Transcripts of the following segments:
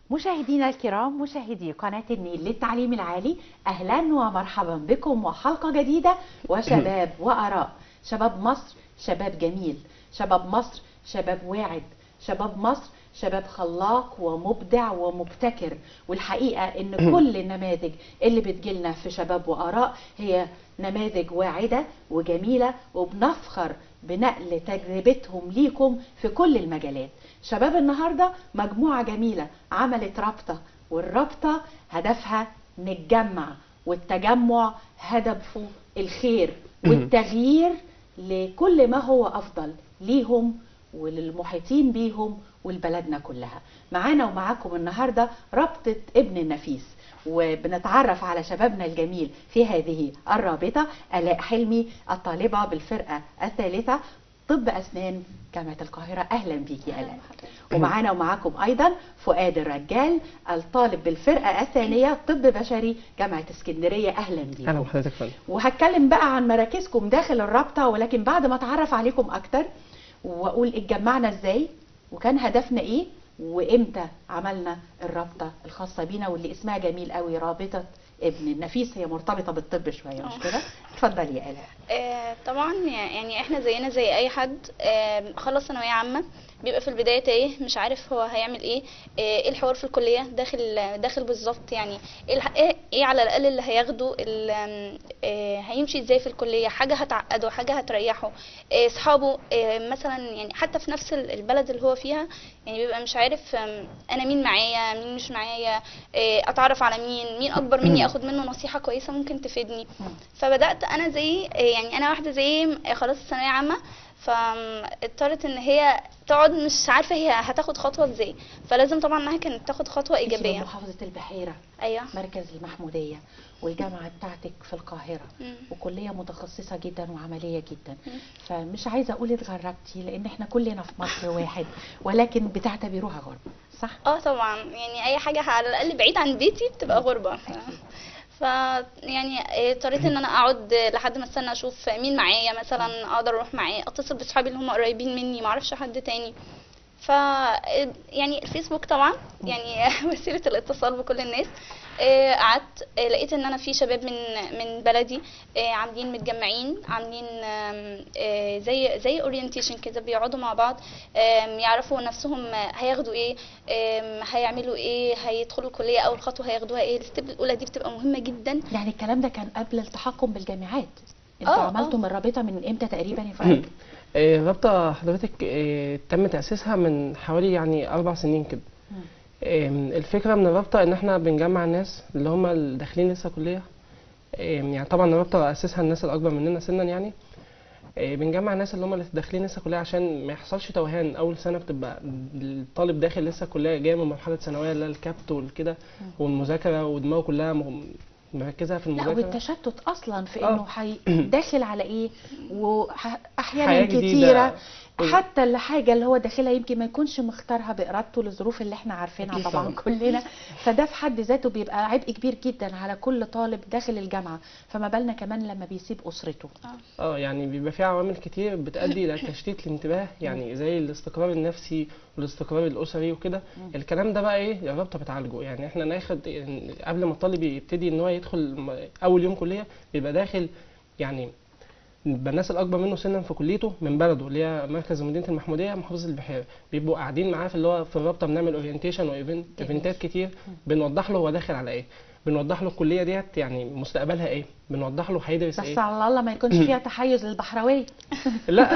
مشاهدينا الكرام مشاهدي قناة النيل للتعليم العالي أهلا ومرحبا بكم وحلقة جديدة وشباب وآراء شباب مصر شباب جميل شباب مصر شباب واعد شباب مصر شباب خلاق ومبدع ومبتكر والحقيقة ان كل النماذج اللي بتجيلنا في شباب وآراء هي نماذج واعدة وجميلة وبنفخر بنقل تجربتهم ليكم في كل المجالات شباب النهاردة مجموعة جميلة عملت رابطة والرابطة هدفها نتجمع والتجمع هدفه الخير والتغيير لكل ما هو أفضل ليهم وللمحيطين بيهم ولبلدنا كلها معانا ومعاكم النهاردة رابطة ابن النفيس وبنتعرف على شبابنا الجميل في هذه الرابطة آلاء حلمي الطالبة بالفرقة الثالثة طب أسنان جامعة القاهرة أهلا بيكي آلاء ومعانا ومعاكم أيضا فؤاد الرجال الطالب بالفرقة الثانية طب بشري جامعة اسكندرية أهلا بيكم اهلا بحضرتك فندم وهتكلم بقى عن مراكزكم داخل الرابطة ولكن بعد ما اتعرف عليكم أكتر وأقول اتجمعنا إزاي وكان هدفنا إيه وإمتى عملنا الرابطة الخاصة بينا واللي اسمها جميل قوي رابطة ابن النفيس هي مرتبطة بالطب شوية مش كده؟ اتفضلي يا آلاء آه، طبعا يعني احنا زينا زي اي حد آه، خلص ثانويه عامه بيبقى في البدايه تايه مش عارف هو هيعمل ايه آه، ايه الحوار في الكليه داخل داخل بالظبط يعني ايه الح- ايه إيه على الاقل اللي هياخده ال- آم، آه، هيمشي ازاي في الكليه حاجه هتعقده حاجه هتريحه آه، اصحابه آه، مثلا يعني حتى في نفس ال- البلد اللي هو فيها يعني بيبقى مش عارف آم، انا مين معايا مين مش معايا آه، اتعرف على مين مين اكبر مني اخد منه نصيحه كويسه ممكن تفيدني فبدات انا زي يعني انا واحده زي خلاص الثانويه عامه فاضطرت ان هي تقعد مش عارفه هي هتاخد خطوه ازاي فلازم طبعا انها كانت تاخد خطوه انتي من ايجابيه محافظة البحيرة ايوه مركز المحمودية والجامعة بتاعتك في القاهرة مم. وكلية متخصصة جدا وعملية جدا مم. فمش عايزة أقول اتغربتي لأن احنا كلنا في مصر واحد ولكن بتعتبروها غربة صح؟ اه طبعا يعني اي حاجه على الاقل بعيد عن بيتي بتبقى غربه ف... ف يعني اضطريت ان انا اقعد لحد ما استنى اشوف مين معايا مثلا اقدر اروح معاه اتصل باصحابي اللي هم قريبين مني ما اعرفش حد تاني ف يعني الفيسبوك طبعا يعني وسيله الاتصال بكل الناس آه، قعدت آه، لقيت ان انا في شباب من من بلدي آه، عاملين متجمعين عاملين آم، آه، زي زي اورينتيشن كده بيقعدوا مع بعض آم، يعرفوا نفسهم آه، هياخدوا ايه آم، هيعملوا ايه هيدخلوا الكليه اول خطوه هياخدوها ايه الستيب الاولى دي بتبقى مهمه جدا يعني الكلام ده كان قبل التحقم بالجامعات انتوا آه، عملتوا آه. من الرابطة من امتى تقريبا يا فؤاد؟ آه، الرابطة حضرتك آه، تم تأسيسها من حوالي يعني أربع سنين كده مم. آم، الفكرة من الرابطة إن إحنا بنجمع الناس اللي هم اللي داخلين لسه كلية آم، يعني طبعا الرابطة أسسها الناس الأكبر مننا سنا يعني آه، بنجمع الناس اللي هم اللي داخلين لسه كلية عشان ما يحصلش توهان أول سنة بتبقى الطالب داخل لسه كلية جاي من مرحلة ثانوية اللي هي الكبت والكده والمذاكرة ودماغه كلها م- مركزة في لا المذاكرة والتشتت اصلا في آه. انه حي... داخل على ايه واحيانا حياة جديدة. كتيره وال- حتى الحاجه اللي هو داخلها يمكن ما يكونش مختارها بارادته للظروف اللي احنا عارفينها أكيد طبعا طبعاً. كلنا فده في حد ذاته بيبقى عبء كبير جدا على كل طالب داخل الجامعه فما بالنا كمان لما بيسيب اسرته اه يعني بيبقى في عوامل كتير بتؤدي الى تشتيت الانتباه يعني زي الاستقرار النفسي والاستقرار الاسري وكده الكلام ده بقى ايه الرابطه بتعالجه يعني احنا ناخد يعني قبل ما الطالب يبتدي ان هو يدخل م- اول يوم كليه بيبقى داخل يعني بيبقى الناس الاكبر منه سنا في كليته من بلده اللي هي مركز مدينه المحموديه محافظه البحيره بيبقوا قاعدين معاه في اللي هو في الرابطه بنعمل اورينتيشن وايفنتات كتير بنوضح له هو داخل على ايه بنوضح له الكليه ديت يعني مستقبلها ايه بنوضح له هيدرس بس ايه على الله ما يكونش فيها تحيز للبحراويه لا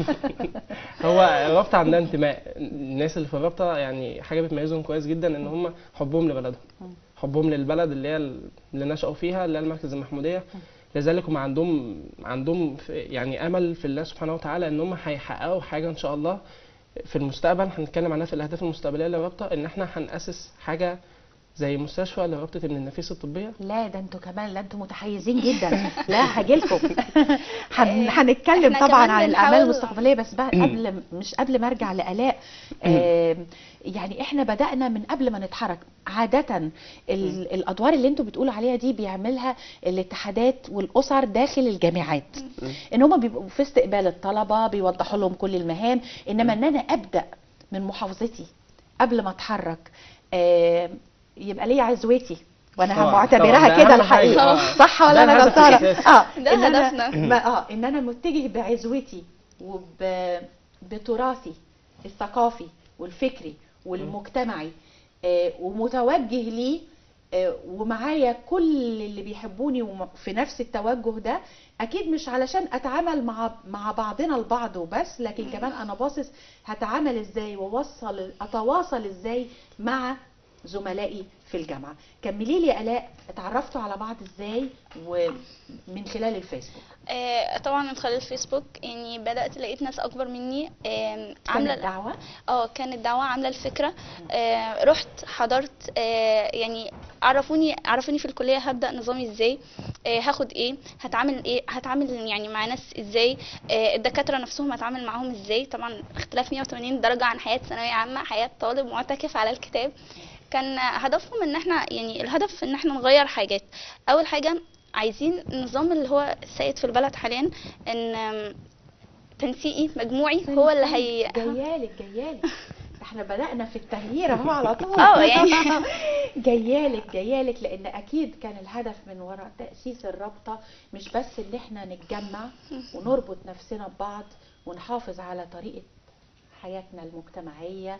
هو الرابطه عندها انتماء الناس اللي في الرابطه يعني حاجه بتميزهم كويس جدا ان هم حبهم لبلدهم حبهم للبلد اللي هي اللي نشأوا فيها اللي هي المركز المحموديه لذلك هم عندهم عندهم في- يعني امل في الله سبحانه وتعالى ان هم هيحققوا حاجه ان شاء الله في المستقبل هنتكلم عنها في الاهداف المستقبليه للرابطه ان احنا هنأسس حاجه زي مستشفى لرابطه ابن النفيس الطبيه لا ده انتوا كمان لا انتوا متحيزين جدا لا هاجيلكم هن- هنتكلم احنا طبعا كمان عن الاعمال بنحاول- المستقبليه بس بقى قبل مش قبل ما ارجع لالاء آم، يعني احنا بدانا من قبل ما نتحرك عاده ال- الادوار اللي انتوا بتقولوا عليها دي بيعملها الاتحادات والاسر داخل الجامعات ان هم بيبقوا في استقبال الطلبه بيوضحوا لهم كل المهام انما ان انا ابدا من محافظتي قبل ما اتحرك آه، يبقى ليا عزوتي وانا طبعاً، معتبراها طبعاً، ده كده أهم حاجة. الحقيقه آه. صح ولا ده انا الهدف غلطانه الأساسي. اه ده إن أنا- هدفنا. ما اه ان انا متجه بعزوتي وبتراثي الثقافي والفكري والمجتمعي آه، ومتوجه ليه آه، ومعايا كل اللي بيحبوني وم- في نفس التوجه ده اكيد مش علشان اتعامل مع مع بعضنا البعض وبس لكن كمان انا باصص هتعامل ازاي واوصل اتواصل ازاي مع زملائي في الجامعه كملي لي يا الاء اتعرفتوا على بعض ازاي ومن خلال الفيسبوك آه، طبعا من خلال الفيسبوك يعني بدات لقيت ناس اكبر مني آم، عامله كانت دعوه اه كانت دعوة عاملة الفكرة آه رحت حضرت آه يعني عرفوني عرفوني في الكلية هبدأ نظامي ازاي آه هاخد ايه هتعامل ايه هتعامل يعني مع ناس ازاي آه الدكاترة نفسهم هتعامل معاهم ازاي طبعا اختلاف 180 درجة عن حياة ثانوية عامة حياة طالب معتكف على الكتاب كان هدفهم ان احنا يعني الهدف ان احنا نغير حاجات اول حاجة عايزين النظام اللي هو السائد في البلد حاليا ان آم، تنسيقي مجموعي هو اللي هي جايالك جايالك احنا بدأنا في التغيير اهو على طول اه يعني. جايالك جايالك لان اكيد كان الهدف من وراء تأسيس الرابطة مش بس ان احنا نتجمع ونربط نفسنا ببعض ونحافظ على طريقة حياتنا المجتمعية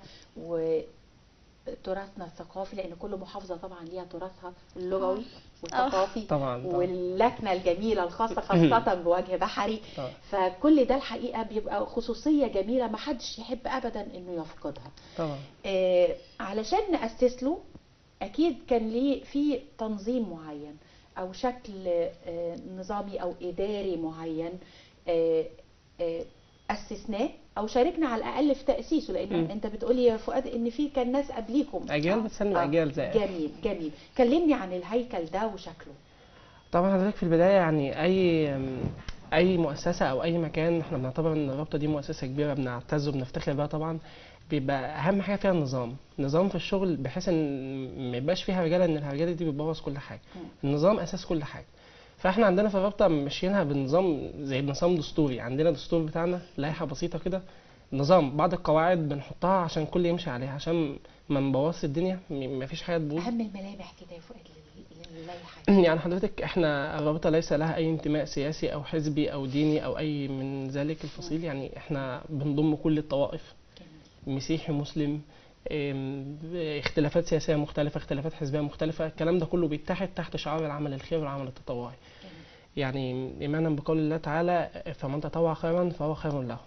وتراثنا الثقافي لان كل محافظة طبعا ليها تراثها اللغوي والثقافي طبعا طبعا واللكنة الجميلة الخاصة خاصة بوجه بحري طبعا. فكل ده الحقيقة بيبقى خصوصية جميلة ما حدش يحب أبدا إنه يفقدها طبعا آه علشان نأسس له أكيد كان ليه في تنظيم معين أو شكل آه نظامي أو إداري معين آه آه أسسناه أو شاركنا على الأقل في تأسيسه لأن مم. أنت بتقولي يا فؤاد إن في كان ناس قبليكم اجيال بتسلم آه، اجيال زي جميل جميل كلمني عن الهيكل ده وشكله طبعا حضرتك في البدايه يعني اي اي مؤسسه او اي مكان احنا بنعتبر ان الرابطه دي مؤسسه كبيره بنعتز وبنفتخر بيها طبعا بيبقى اهم حاجه فيها النظام نظام في الشغل بحيث ان ما يبقاش فيها رجاله ان الرجاله دي بتبوظ كل حاجه النظام اساس كل حاجه فاحنا عندنا في الرابطه ماشيينها بنظام زي نظام دستوري عندنا دستور بتاعنا لائحه بسيطه كده نظام بعض القواعد بنحطها عشان الكل يمشي عليها عشان ما نبوظش الدنيا م- مفيش حاجه تبوظ أهم الملامح كده يا فؤاد لل- للائحة يعني حضرتك احنا الرابطه ليس لها اي انتماء سياسي او حزبي او ديني او اي من ذلك الفصيل يعني احنا بنضم كل الطوائف جميل. مسيحي مسلم ام، اختلافات سياسيه مختلفه اختلافات حزبيه مختلفه الكلام ده كله بيتحد تحت شعار العمل الخير والعمل التطوعي جميل. يعني ايمانا بقول الله تعالى فمن تطوع خيرا فهو خير له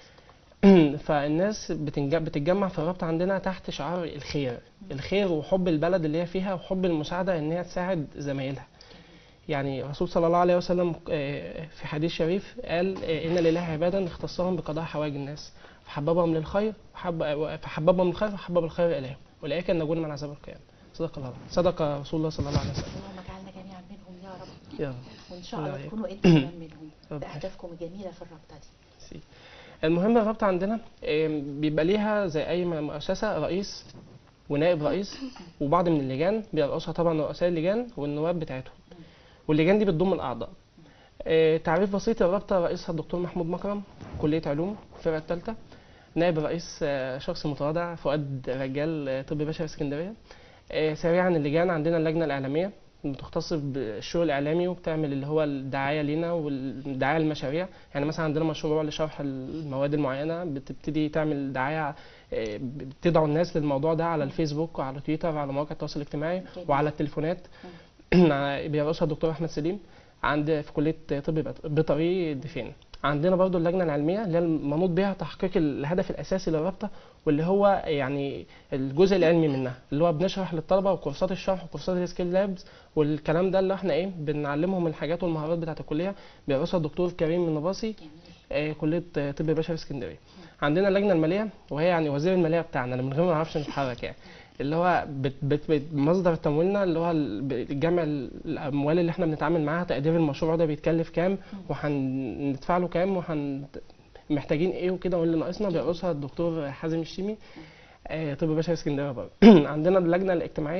فالناس بتنج- بتتجمع في الرابطه عندنا تحت شعار الخير الخير وحب البلد اللي هي فيها وحب المساعده ان هي تساعد زمايلها يعني الرسول صلى الله عليه وسلم آه، في حديث شريف قال آه، ان لله عبادا اختصهم بقضاء حوائج الناس فحببهم للخير وحب- فحببهم للخير وحبب الخير اليهم اولئك النجون من عذاب القيامه صدق الله صدق رسول الله صلى الله عليه وسلم اللهم اجعلنا جميعا منهم يا رب يلا وان شاء الله الله يعين. تكونوا انتم كمان منهم رب باهدافكم الجميله في الرابطه دي سي. المهم الرابطة عندنا آم، بيبقى ليها زي أي م- مؤسسة رئيس ونائب رئيس وبعض من اللجان بيرأسها طبعا رؤساء اللجان والنواب بتاعتهم واللجان دي بتضم الأعضاء آه، تعريف بسيط الرابطة رئيسها الدكتور محمود مكرم كلية علوم الفرقة الثالثة نائب الرئيس آه، شخص متواضع فؤاد رجال آه، طب بشري اسكندرية آه، سريعا اللجان عندنا اللجنة الإعلامية بتختص بالشغل الإعلامي وبتعمل اللي هو الدعاية لينا والدعاية للمشاريع يعني مثلا عندنا مشروع لشرح المواد المعينة بتبتدي تعمل دعاية آه، بتدعو الناس للموضوع ده على الفيسبوك وعلى تويتر وعلى مواقع التواصل الاجتماعي جميل. وعلى التليفونات بيرأسها الدكتور أحمد سليم عند في كلية طب بيطري دفين عندنا برضو اللجنة العلمية اللي هي المنوط بها تحقيق الهدف الأساسي للرابطة واللي هو يعني الجزء العلمي منها اللي هو بنشرح للطلبة وكورسات الشرح وكورسات السكيل لابز والكلام ده اللي احنا ايه بنعلمهم الحاجات والمهارات بتاعة الكلية بيرأسها الدكتور كريم النباصي جميل آه، كليه آه، طب بشري اسكندريه عندنا اللجنه الماليه وهي يعني وزير الماليه بتاعنا اللي من غير ما نعرفش نتحرك يعني اللي هو بت بت بت مصدر تمويلنا اللي هو ال- ب- جمع ال- الاموال اللي احنا بنتعامل معاها تقدير المشروع ده بيتكلف كام وهندفع له كام وهن محتاجين ايه وكده واللي ناقصنا بيرقصها الدكتور حازم الشيمي آه، طب بشري اسكندريه برضه عندنا اللجنه الاجتماعيه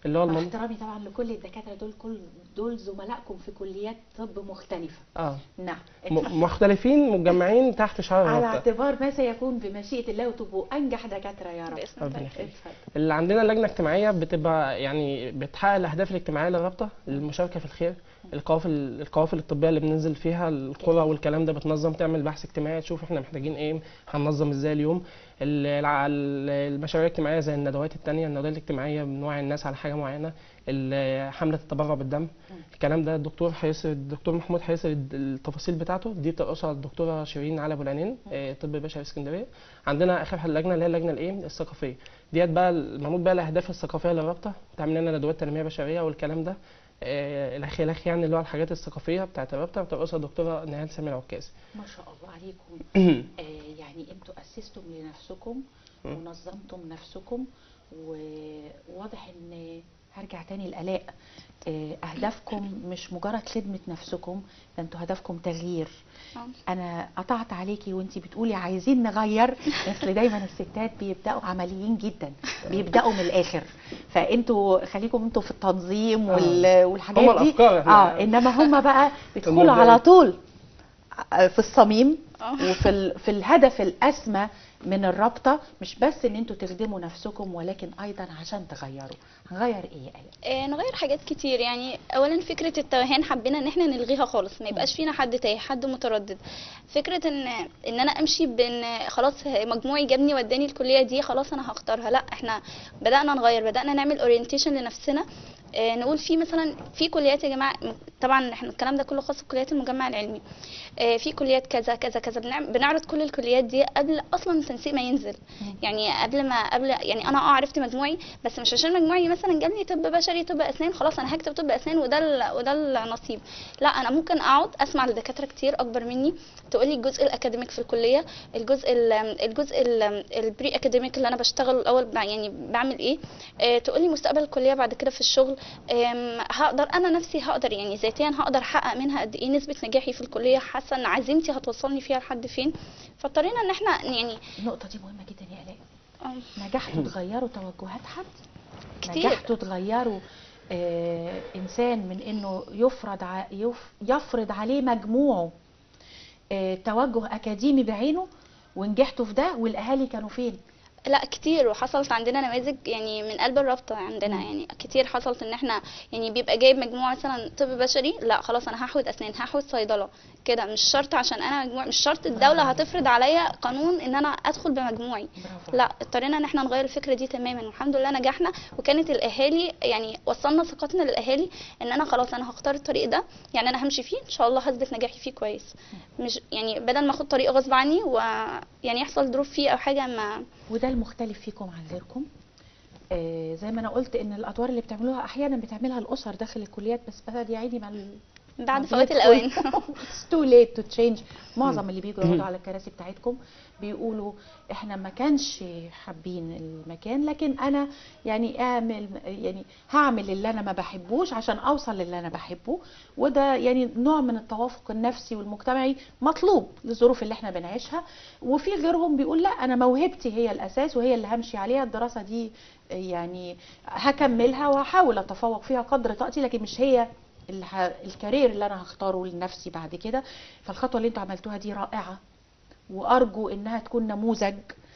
اللي هو مع المن... احترامي طبعا لكل الدكاتره دول كل دول زملائكم في كليات طب مختلفه اه نعم م- مختلفين متجمعين تحت شعار على الرابطه اعتبار ما سيكون بمشيئه الله وتبقوا انجح دكاتره يا رب بإذن ربنا الله يخليك. اتفضل اللي عندنا لجنه اجتماعيه بتبقى يعني بتحقق الاهداف الاجتماعيه للرابطه المشاركه في الخير القوافل القوافل الطبيه اللي بننزل فيها القرى والكلام ده بتنظم تعمل بحث اجتماعي تشوف احنا محتاجين ايه هننظم ازاي اليوم ال- الع- ال- المشاريع الاجتماعيه زي الندوات التانية الندوات الاجتماعيه بنوعي الناس على حاجه معينه ال- حمله التبرع بالدم الكلام ده الدكتور هيسر الدكتور محمود هيسر الد- التفاصيل بتاعته دي بترقصها الدكتوره شيرين علي ابو العينين آه، طب بشري اسكندريه عندنا اخر لجنه اللي هي اللجنه الايه الثقافيه ديت بقى المفروض بقى الاهداف الثقافيه للرابطه تعمل لنا ندوات تنميه بشريه والكلام ده آه، الاخ الاخ يعني اللي هو الحاجات الثقافيه بتاعت الرابطه بترقصها الدكتوره نهال سامي العكازي ما شاء الله عليكم آه، يعني انتوا اسستم لنفسكم ونظمتم نفسكم وواضح ان هرجع تاني الالاء آه، اهدافكم مش مجرد خدمه نفسكم ده انتوا هدفكم تغيير آه. انا قطعت عليكي وانتي بتقولي عايزين نغير اصل دايما الستات بيبداوا عمليين جدا بيبداوا من الاخر فانتوا خليكم انتوا في التنظيم وال- والحاجات هما دي الأفكار إحنا- اه انما هم بقى بيدخلوا المبدئية. على طول في الصميم آه. وفي ال- في الهدف الاسمى من الرابطه مش بس ان انتوا تخدموا نفسكم ولكن ايضا عشان تغيروا هنغير ايه يا آية؟ آه، نغير حاجات كتير يعني اولا فكره التوهان حبينا ان احنا نلغيها خالص ما يبقاش فينا حد تايه حد متردد فكره ان ان انا امشي بان خلاص مجموعي جابني وداني الكليه دي خلاص انا هختارها لا احنا بدانا نغير بدانا نعمل اورينتيشن لنفسنا آه، نقول في مثلا في كليات يا جماعه طبعا احنا الكلام ده كله خاص بكليات المجمع العلمي آه، في كليات كذا كذا كذا بنعم- بنعرض كل الكليات دي قبل اصلا التنسيق ما ينزل يعني قبل ما قبل يعني انا اه عرفت مجموعي بس مش عشان مجموعي مثلا جالي طب بشري طب اسنان خلاص انا هكتب طب اسنان وده ال- وده النصيب لا انا ممكن اقعد اسمع لدكاتره كتير اكبر مني تقول لي الجزء الاكاديميك في الكليه الجزء ال الجزء ال- البري اكاديميك اللي انا بشتغله الاول بع- يعني بعمل ايه آه تقول لي مستقبل الكليه بعد كده في الشغل آم، هقدر انا نفسي هقدر يعني ذاتيا هقدر احقق منها قد ايه نسبه نجاحي في الكليه حاسه ان عزيمتي هتوصلني فيها لحد فين فاضطرينا ان احنا يعني النقطه دي مهمه جدا يا آلاء آه، نجحتوا تغيروا توجهات حد كتير. نجحتوا تغيروا آه انسان من انه يفرض ع... يف... يفرض عليه مجموعه آه توجه اكاديمي بعينه ونجحتوا في ده والاهالي كانوا فين لا كتير وحصلت عندنا نماذج يعني من قلب الرابطه عندنا يعني كتير حصلت ان احنا يعني بيبقى جايب مجموعه مثلا طب بشري لا خلاص انا هاخد اسنان هاخد صيدله كده مش شرط عشان انا مجموع مش شرط الدوله هتفرض عليا قانون ان انا ادخل بمجموعي برافو لا اضطرينا ان احنا نغير الفكره دي تماما والحمد لله نجحنا وكانت الاهالي يعني وصلنا ثقتنا للاهالي ان انا خلاص انا هختار الطريق ده يعني انا همشي فيه ان شاء الله هثبت نجاحي فيه كويس مش يعني بدل ما اخد طريق غصب عني ويعني يحصل ظروف فيه او حاجه ما وده المختلف فيكم عن غيركم آه زي ما انا قلت ان الادوار اللي بتعملوها احيانا بتعملها الاسر داخل الكليات بس بقى يا عيني مع ال- بعد ما فوات بيدخل- الاوان It's too late to change معظم اللي بيجوا يقعدوا على الكراسي بتاعتكم بيقولوا احنا ما كانش حابين المكان لكن انا يعني اعمل يعني هعمل اللي انا ما بحبوش عشان اوصل للي انا بحبه وده يعني نوع من التوافق النفسي والمجتمعي مطلوب للظروف اللي احنا بنعيشها وفي غيرهم بيقول لا انا موهبتي هي الاساس وهي اللي همشي عليها الدراسه دي يعني هكملها وهحاول اتفوق فيها قدر طاقتي لكن مش هي اللي ه... الكارير اللي انا هختاره لنفسي بعد كده فالخطوه اللي انتوا عملتوها دي رائعه وارجو انها تكون نموذج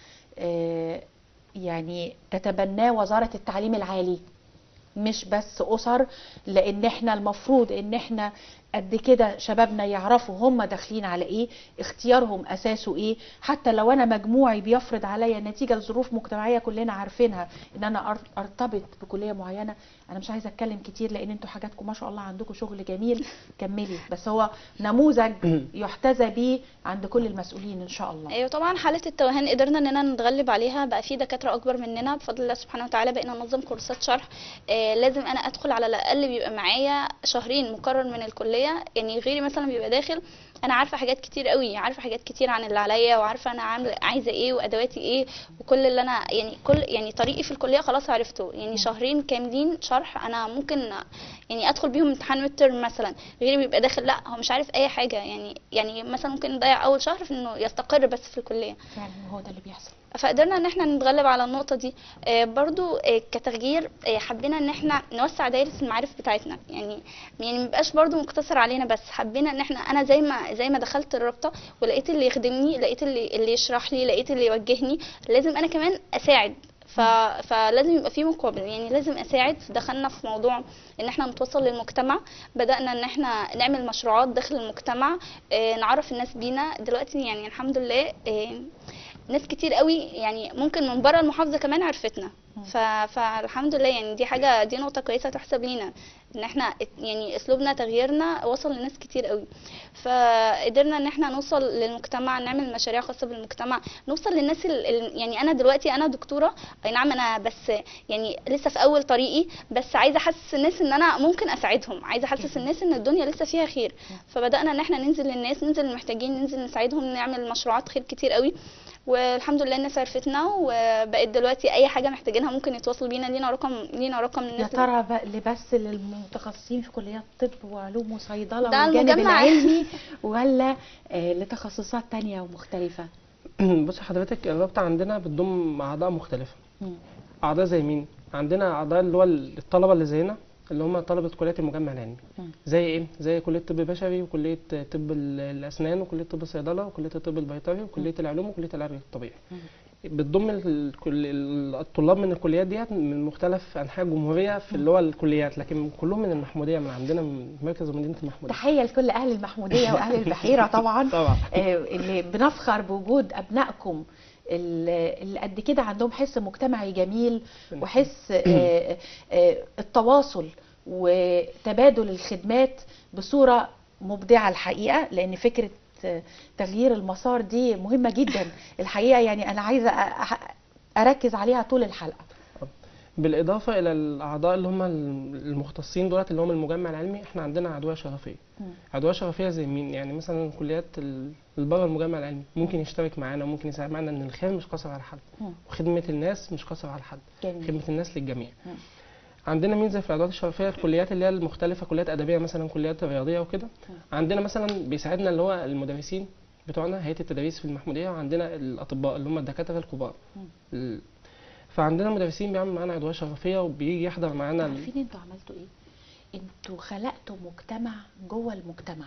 آه، يعني تتبناه وزاره التعليم العالي مش بس اسر لان احنا المفروض ان احنا قد كده شبابنا يعرفوا هم داخلين على ايه اختيارهم اساسه ايه حتى لو انا مجموعي بيفرض عليا نتيجه لظروف مجتمعيه كلنا عارفينها ان انا أر- ارتبط بكليه معينه انا مش عايزه اتكلم كتير لان انتوا حاجاتكم ما شاء الله عندكم شغل جميل كملي بس هو نموذج يحتذى بيه عند كل المسؤولين ان شاء الله ايوه طبعا حاله التوهان قدرنا اننا نتغلب عليها بقى في دكاتره اكبر مننا بفضل الله سبحانه وتعالى بقينا ننظم كورسات شرح آه لازم انا ادخل على الاقل بيبقى معايا شهرين مقرر من الكليه يعني غيري مثلا بيبقى داخل انا عارفه حاجات كتير قوي عارفه حاجات كتير عن اللي عليا وعارفه انا عامله عايزه ايه وادواتي ايه وكل اللي انا يعني كل يعني طريقي في الكليه خلاص عرفته يعني شهرين كاملين شرح انا ممكن يعني ادخل بيهم امتحان ميد ترم مثلا غيري بيبقى داخل لا هو مش عارف اي حاجه يعني يعني مثلا ممكن يضيع اول شهر في انه يستقر بس في الكليه فعلا هو ده اللي بيحصل فقدرنا ان احنا نتغلب على النقطه دي آه، برضو آه، كتغيير آه، حبينا ان احنا نوسع دايره المعارف بتاعتنا يعني يعني مبقاش برضو مقتصر علينا بس حبينا ان احنا انا زي ما زي ما دخلت الرابطه ولقيت اللي يخدمني لقيت اللي اللي يشرح لي لقيت اللي يوجهني لازم انا كمان اساعد ف... فلازم يبقى في مقابل يعني لازم اساعد دخلنا في موضوع ان احنا نتوصل للمجتمع بدانا ان احنا نعمل مشروعات داخل المجتمع آه، نعرف الناس بينا دلوقتي يعني الحمد لله آه، ناس كتير قوي يعني ممكن من بره المحافظه كمان عرفتنا ف... فالحمد لله يعني دي حاجه دي نقطه كويسه تحسب لينا ان احنا ات- يعني اسلوبنا تغييرنا وصل لناس كتير قوي فقدرنا ان احنا نوصل للمجتمع نعمل مشاريع خاصه بالمجتمع نوصل للناس ال... ال- يعني انا دلوقتي انا دكتوره اي نعم انا بس يعني لسه في اول طريقي بس عايزه احسس الناس ان انا ممكن اساعدهم عايزه احسس الناس ان الدنيا لسه فيها خير فبدانا ان احنا ننزل للناس ننزل للمحتاجين ننزل نساعدهم نعمل مشروعات خير كتير قوي والحمد لله الناس عرفتنا وبقت دلوقتي اي حاجه محتاجينها ممكن يتواصلوا بينا لينا رقم لينا رقم يا الناس ترى بقى اللي بس للمتخصصين في كليات طب وعلوم وصيدله ده والجانب المجمع. العلمي ولا آه، لتخصصات تانية ومختلفة؟ بصي حضرتك الرابطه عندنا بتضم اعضاء مختلفه مم. اعضاء زي مين عندنا اعضاء اللي هو الطلبه اللي زينا اللي هم طلبه كليات المجمع العلمي مم. زي ايه زي كليه طب بشري وكليه طب ال- الاسنان وكليه طب الصيدله وكليه الطب البيطري وكليه العلوم وكليه العلاج الطبيعي مم. بتضم ال- كل- ال- الطلاب من الكليات ديت من مختلف انحاء الجمهوريه في اللي هو الكليات لكن كلهم من المحموديه من عندنا من مركز مدينه المحموديه تحية لكل أهل المحمودية وأهل البحيرة طبعا طبعا آه، اللي بنفخر بوجود أبنائكم اللي اللي قد كده عندهم حس مجتمعي جميل وحس آه، آه، التواصل وتبادل الخدمات بصورة مبدعة الحقيقة لأن فكرة آه، تغيير المسار دي مهمة جدا الحقيقة يعني أنا عايزة أ- أ- أركز عليها طول الحلقة بالاضافه الى الاعضاء اللي هم المختصين دولت اللي هم المجمع العلمي احنا عندنا عضويه شرفيه مم. عضويه شرفيه زي مين يعني مثلا كليات ال- اللي بره المجمع العلمي ممكن يشترك معانا ممكن يساعد معانا ان الخير مش قصر على حد مم. وخدمه الناس مش قصر على حد جميل خدمه الناس للجميع مم. عندنا ميزه في العضويات الشرفيه الكليات اللي هي المختلفه كليات ادبيه مثلا كليات رياضيه وكده عندنا مثلا بيساعدنا اللي هو المدرسين بتوعنا هيئه التدريس في المحموديه وعندنا الاطباء اللي هم الدكاتره الكبار مم. ال- فعندنا مدرسين بيعملوا معانا عضويه شرفيه وبيجي يحضر معانا ال- عارفين انتوا عملتوا ايه انتوا خلقتوا مجتمع جوه المجتمع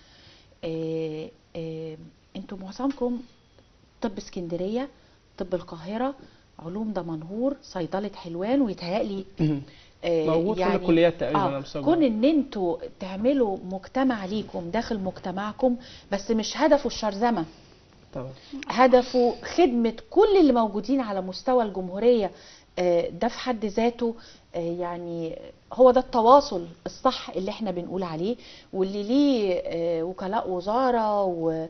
اه اه انتوا معظمكم طب اسكندريه طب القاهره علوم دمنهور صيدله حلوان ويتهيألي آه، موجود في كل الكليات تقريبا على اه مستوى كون الجامعة. ان انتوا تعملوا مجتمع ليكم داخل مجتمعكم بس مش هدفه الشرذمه طبعا هدفه خدمة كل اللي موجودين على مستوى الجمهورية آه، ده في حد ذاته آه، يعني هو ده التواصل الصح اللي احنا بنقول عليه واللي ليه آه، وكلاء وزارة و-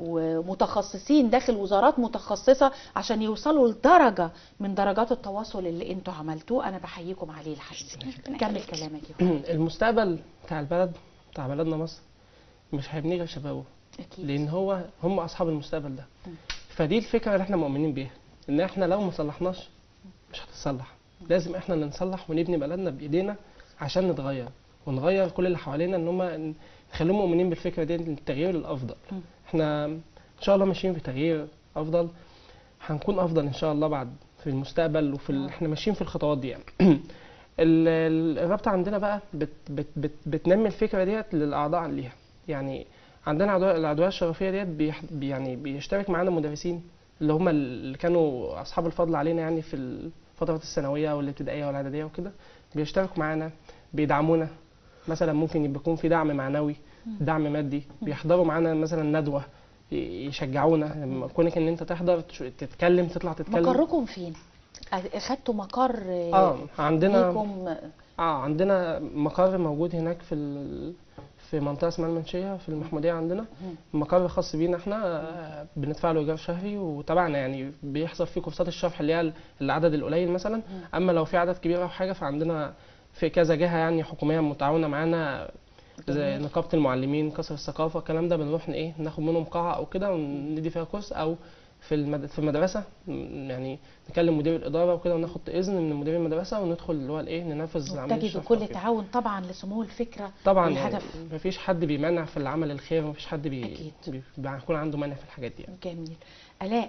ومتخصصين داخل وزارات متخصصة عشان يوصلوا لدرجة من درجات التواصل اللي انتوا عملتوه انا بحييكم عليه الحقيقة كمل كلامك يا فندم. المستقبل بتاع البلد بتاع بلدنا مصر مش هيبنيه غير شبابه اكيد لان هو هم اصحاب المستقبل ده مم. فدي الفكره اللي احنا مؤمنين بيها ان احنا لو ما صلحناش مش هتتصلح لازم احنا اللي نصلح ونبني بلدنا بايدينا عشان نتغير ونغير كل اللي حوالينا ان هم نخليهم مؤمنين بالفكره دي التغيير للافضل مم. احنا ان شاء الله ماشيين في تغيير افضل هنكون افضل ان شاء الله بعد في المستقبل وفي ال... آه. احنا ماشيين في الخطوات دي يعني ال- ال- الرابطه عندنا بقى بت بت بت بتنمي الفكره ديت للاعضاء ليها يعني عندنا عضو- العضويه الشرفيه ديت بيح... بي- يعني بيشترك معانا مدرسين اللي هم اللي كانوا اصحاب الفضل علينا يعني في الفتره الثانويه والابتدائيه والاعداديه وكده بيشتركوا معانا بيدعمونا مثلا ممكن يبقى يكون في دعم معنوي دعم مادي بيحضروا معانا مثلا ندوه ي- يشجعونا لما كونك ان انت تحضر تش- تتكلم تطلع تتكلم مقركم فين؟ اخدتوا مقر اه عندنا ليكم اه عندنا مقر موجود هناك في ال... في منطقه اسمها المنشيه في المحموديه عندنا مقر خاص بينا احنا آه، بندفع له ايجار شهري وتبعنا يعني بيحصل فيه كورسات الشرح اللي هي العدد القليل مثلا اما لو في عدد كبير او حاجه فعندنا في كذا جهه يعني حكوميه متعاونه معانا زي جميل. نقابه المعلمين قصر الثقافه الكلام ده بنروح ن- ايه ناخد منهم قاعه او كده وندي فيها كورس او في المد... في المدرسه م- يعني نكلم مدير الاداره وكده وناخد اذن من مدير المدرسه وندخل اللي هو الايه ننفذ عمليه تجدوا الشرح كل وكده. تعاون طبعا لسمو الفكره طبعا يعني والهدف مفيش حد بيمنع في العمل الخير مفيش حد بي... أكيد. بي... بيكون عنده مانع في الحاجات دي يعني. جميل الاء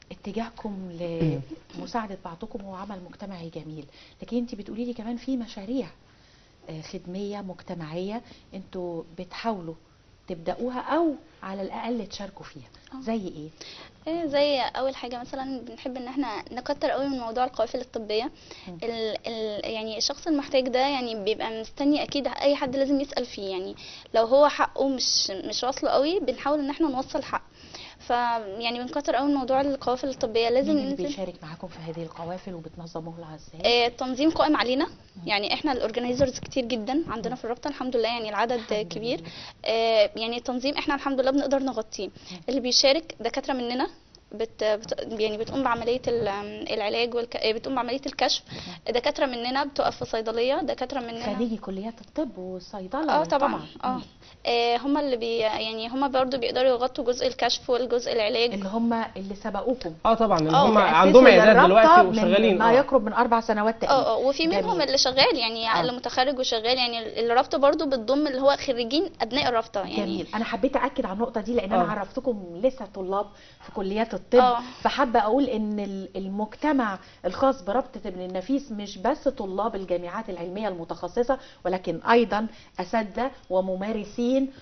اتجاهكم لمساعده بعضكم هو عمل مجتمعي جميل لكن انت بتقولي لي كمان في مشاريع آه، خدميه مجتمعيه انتوا بتحاولوا تبداوها او على الاقل تشاركوا فيها آه. زي ايه إيه زي اول حاجه مثلا بنحب ان احنا نكتر قوي من موضوع القوافل الطبيه مم. ال ال يعني الشخص المحتاج ده يعني بيبقى مستني اكيد اي حد لازم يسال فيه يعني لو هو حقه مش مش واصله قوي بنحاول ان احنا نوصل حق ف يعني بنكتر قوي من موضوع القوافل الطبيه لازم مين اللي ننزل بيشارك معاكم في هذه القوافل وبتنظموا لها ازاي آه، التنظيم قائم علينا يعني احنا الاورجنايزرز كتير جدا عندنا في الرابطه الحمد لله يعني العدد الحمد كبير لله. آه، يعني التنظيم احنا الحمد لله بنقدر نغطيه اللي بيشارك دكاتره مننا بت بت يعني بتقوم بعمليه ال- العلاج والك... آه، بتقوم بعمليه الكشف دكاتره مننا بتقف في صيدليه دكاتره مننا خريجي كليات الطب والصيدله اه طبعا اه مم. آه، هما اللي بي يعني هما برضو بيقدروا يغطوا جزء الكشف والجزء العلاج اللي هم اللي سبقوكم اه طبعا اللي آه، هم تأسسوا عندهم عيادات للرابطة دلوقتي من وشغالين ما اه يقرب من اربع سنوات تقريبا اه اه وفي منهم جميل. اللي شغال يعني آه. اللي متخرج وشغال يعني الرابطه برضو بتضم اللي هو خريجين ابناء الرابطه يعني جميل انا حبيت اكد على النقطه دي لان انا آه. عرفتكم لسه طلاب في كليات الطب آه. فحابه اقول ان ال- المجتمع الخاص برابطه ابن النفيس مش بس طلاب الجامعات العلميه المتخصصه ولكن ايضا اساتذه وممارسين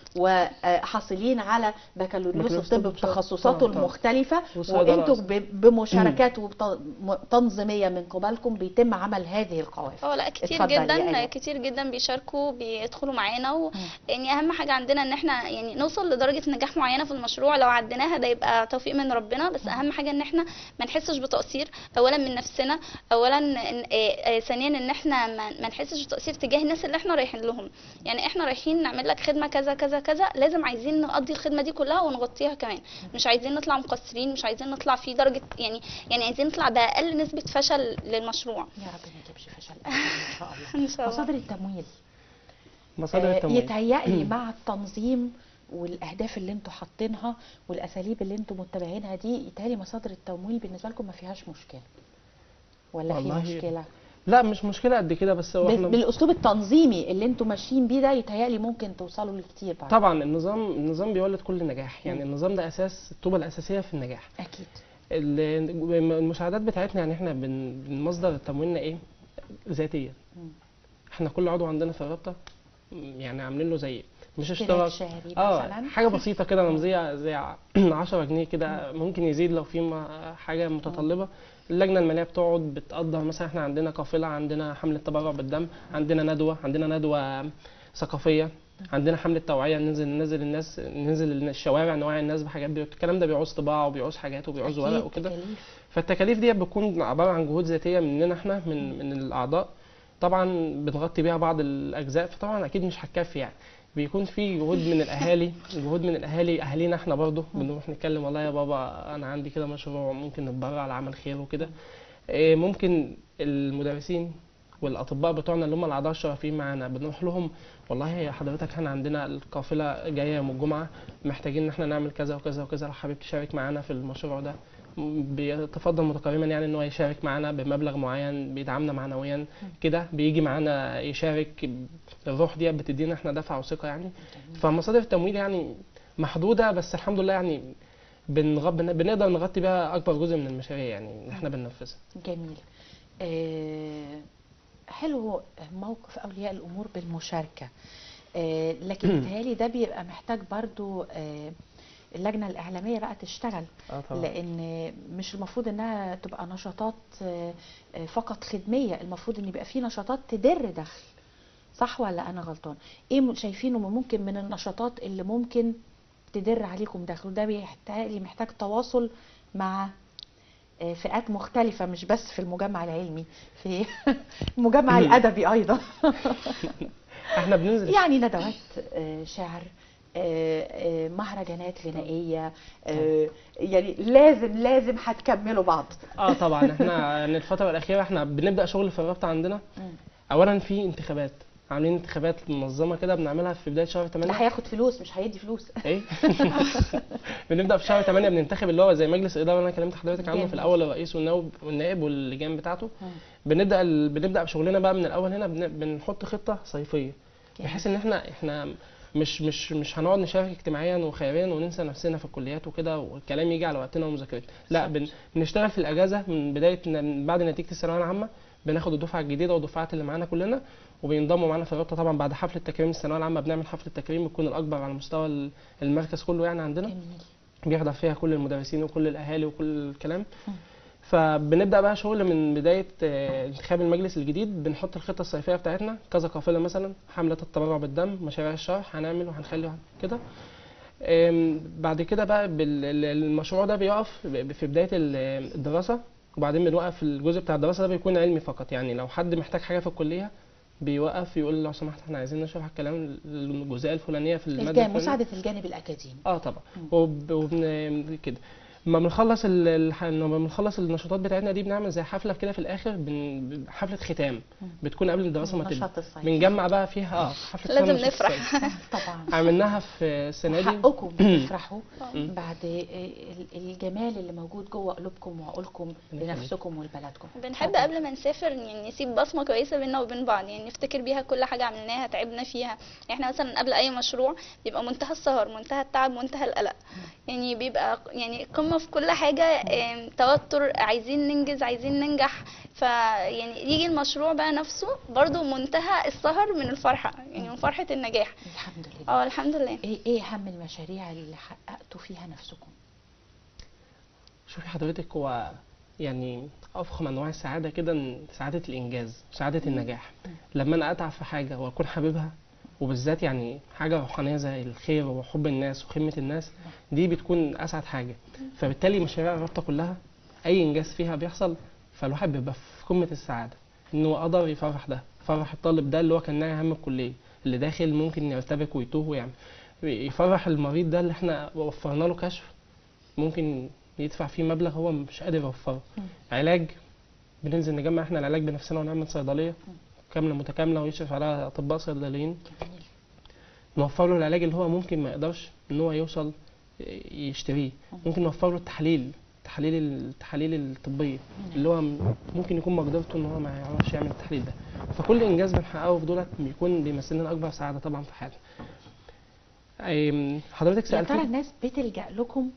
وحاصلين على بكالوريوس بكالوريوس الطب طب بتخصصاته طبعاً. المختلفه والصيدلة وانتوا أصلاً. ب- بمشاركات وبت- م- تنظيميه من قبلكم بيتم عمل هذه القوافل اه لا كتير اتفضلي يا جدا آية. كتير جدا بيشاركوا بيدخلوا معانا و... يعني اهم حاجه عندنا ان احنا يعني نوصل لدرجه نجاح معينه في المشروع لو عديناها ده يبقى توفيق من ربنا بس اهم حاجه ان احنا ما نحسش بتقصير اولا من نفسنا اولا إن- آه، آه، ثانيا ان احنا ما ما نحسش بتقصير تجاه الناس اللي احنا رايحين لهم يعني احنا رايحين نعمل لك خدمه كذا كذا كذا لازم عايزين نقضي الخدمه دي كلها ونغطيها كمان مش عايزين نطلع مقصرين مش عايزين نطلع في درجه يعني يعني عايزين نطلع باقل نسبه فشل للمشروع يا رب ما يجيبش فشل أبداً ان شاء الله ان شاء الله مصادر التمويل مصادر آه، التمويل يتهيألي مع التنظيم والاهداف اللي انتوا حاطينها والاساليب اللي انتوا متبعينها دي يتهيألي مصادر التمويل بالنسبه لكم ما فيهاش مشكله ولا في والله مشكله لا مش مشكله قد كده بس هو بال- احنا بالاسلوب التنظيمي اللي انتوا ماشيين بيه ده يتهيألي ممكن توصلوا لكتير بعد طبعا النظام النظام بيولد كل نجاح يعني مم. النظام ده اساس الطوبه الاساسيه في النجاح اكيد ال- المساعدات بتاعتنا يعني احنا بن بن- مصدر تمويلنا ايه ذاتيا مم. احنا كل عضو عندنا في الرابطه م، يعني عاملين له زي مش اشتراك اشتراك شهري اه مثلا حاجه بسيطه كده رمزيه زي ع- 10 جنيه كده ممكن يزيد لو في ما- حاجه متطلبه اللجنه الماليه بتقعد بتقدر مثلا احنا عندنا قافله عندنا حمله تبرع بالدم عندنا ندوه عندنا ندوه ثقافيه عندنا حمله توعيه ننزل ننزل الناس ننزل الشوارع نوعي الناس بحاجات دي الكلام ده بيعوز طباعه وبيعوز حاجات وبيعوز ورق أكيد وكده تكاليف. فالتكاليف دي بتكون عباره عن جهود ذاتيه مننا احنا من من الاعضاء طبعا بنغطي بيها بعض الاجزاء فطبعا اكيد مش هتكفي يعني بيكون في جهود من الاهالي جهود من الاهالي اهالينا احنا برضه بنروح نتكلم والله يا بابا انا عندي كده مشروع ممكن نتبرع لعمل خير وكده إيه، ممكن المدرسين والاطباء بتوعنا اللي هم الاعضاء الشرفيين معانا بنروح لهم والله يا حضرتك احنا عندنا القافله جايه يوم الجمعه محتاجين ان احنا نعمل كذا وكذا وكذا لو حابب تشارك معانا في المشروع ده بيتفضل متكرما يعني ان هو يشارك معانا بمبلغ معين بيدعمنا معنويا كده بيجي معانا يشارك الروح دي بتدينا احنا دفعه وثقه يعني فمصادر التمويل يعني محدوده بس الحمد لله يعني بنغ... بن- بنقدر نغطي بيها اكبر جزء من المشاريع يعني اللي احنا بننفذها جميل آه، حلو موقف اولياء الامور بالمشاركه آه، لكن بيتهيألي ده بيبقى محتاج برضو آه، اللجنه الاعلاميه بقى تشتغل اه لان مش المفروض انها تبقى نشاطات آه، آه، فقط خدميه المفروض ان يبقى في نشاطات تدر دخل صح ولا انا غلطان ايه م- شايفينه ممكن من النشاطات اللي ممكن تدر عليكم دخل وده بيحتاج محتاج تواصل مع آه، فئات مختلفة مش بس في المجمع العلمي في المجمع الأدبي أيضا احنا بننزل يعني ندوات آه، شعر آه، آه، مهرجانات غنائية آه، يعني لازم لازم هتكملوا بعض اه طبعا احنا يعني الفتره الاخيره احنا بنبدا شغل في الرابطه عندنا مم. اولا في انتخابات عاملين انتخابات منظمه كده بنعملها في بدايه شهر 8 لا هياخد فلوس مش هيدي فلوس ايه بنبدا في شهر 8 بننتخب اللي هو زي مجلس الاداره اللي انا كلمت حضرتك عنه جميل. في الاول الرئيس والنائب والنائب واللجان بتاعته مم. بنبدا ال... بنبدا بشغلنا بقى من الاول هنا بن... بنحط خطه صيفيه جميل. بحيث ان احنا احنا مش مش مش هنقعد نشارك اجتماعيا وخيريا وننسى نفسنا في الكليات وكده والكلام يجي على وقتنا ومذاكرتنا لا بن بنشتغل في الاجازه من بدايه من بعد نتيجه الثانويه العامه بناخد الدفعه الجديده والدفعات اللي معانا كلنا وبينضموا معانا في الرابطه طبعا بعد حفله تكريم الثانويه العامه بنعمل حفله تكريم بتكون الاكبر على مستوى ال- المركز كله يعني عندنا جميل بيحضر فيها كل المدرسين وكل الاهالي وكل الكلام مم. فبنبدا بقى شغل من بدايه آه، انتخاب المجلس الجديد بنحط الخطه الصيفيه بتاعتنا كذا قافله مثلا حمله التبرع بالدم مشاريع الشرح هنعمل وهنخلي وهن- كده آم، بعد كده بقى بال- ال- المشروع ده بيقف ب- في بدايه ال- الدراسه وبعدين بنوقف الجزء بتاع الدراسه ده بيكون علمي فقط يعني لو حد محتاج حاجه في الكليه بيوقف يقول لو سمحت احنا عايزين نشرح الكلام الجزئيه الفلانيه في الماده الجانب الفلانيه مساعده الجانب الاكاديمي اه طبعا مم. وب... وبن... كده لما بنخلص ال... الح- لما بنخلص النشاطات بتاعتنا دي بنعمل زي حفله كده في الاخر بن... حفله ختام مم. بتكون قبل الدراسه ما تبدا نشاط الصيف بنجمع بقى فيها اه حفله لازم ختام نشاط نفرح. الصيف. طبعا عملناها في السنه دي حقكم تفرحوا مم. بعد ال- الجمال اللي موجود جوه قلوبكم وعقولكم يخليك. لنفسكم ولبلدكم بنحب قبل ما نسافر يعني نسيب بصمه كويسه بينا وبين بعض يعني نفتكر بيها كل حاجه عملناها تعبنا فيها احنا مثلا قبل اي مشروع بيبقى منتهى السهر منتهى التعب منتهى القلق يعني بيبقى يعني قمه في كل حاجه آم، توتر عايزين ننجز عايزين ننجح فيعني يجي المشروع بقى نفسه برضو منتهى السهر من الفرحه يعني من فرحه النجاح الحمد لله اه الحمد لله ايه ايه اهم المشاريع اللي حققتوا فيها نفسكم شوفي حضرتك هو يعني افخم انواع السعاده كده إن سعاده الانجاز سعاده النجاح لما انا اتعب في حاجه واكون حاببها وبالذات يعني حاجه روحانيه زي الخير وحب الناس وخدمه الناس دي بتكون اسعد حاجه فبالتالي مشاريع الرابطه كلها اي انجاز فيها بيحصل فالواحد بيبقى في قمه السعاده انه قدر يفرح ده يفرح الطالب ده اللي هو كان ناوي هم الكليه اللي داخل ممكن يرتبك ويتوه ويعمل يفرح المريض ده اللي احنا وفرنا له كشف ممكن يدفع فيه مبلغ هو مش قادر يوفره مم. علاج بننزل نجمع احنا العلاج بنفسنا ونعمل صيدليه كامله متكامله ويشرف عليها اطباء صيدليين جميل نوفر له العلاج اللي هو ممكن ما يقدرش ان هو يوصل يشتريه ممكن نوفر له التحاليل التحاليل التحاليل الطبيه اللي هو م- ممكن يكون مقدرته ان هو ما يعرفش يعمل التحليل ده فكل انجاز بنحققه في دولت بيكون بيمثل لنا اكبر سعاده طبعا في حياتنا أيم، حضرتك يا ترى سالتني الناس بتلجأ لكم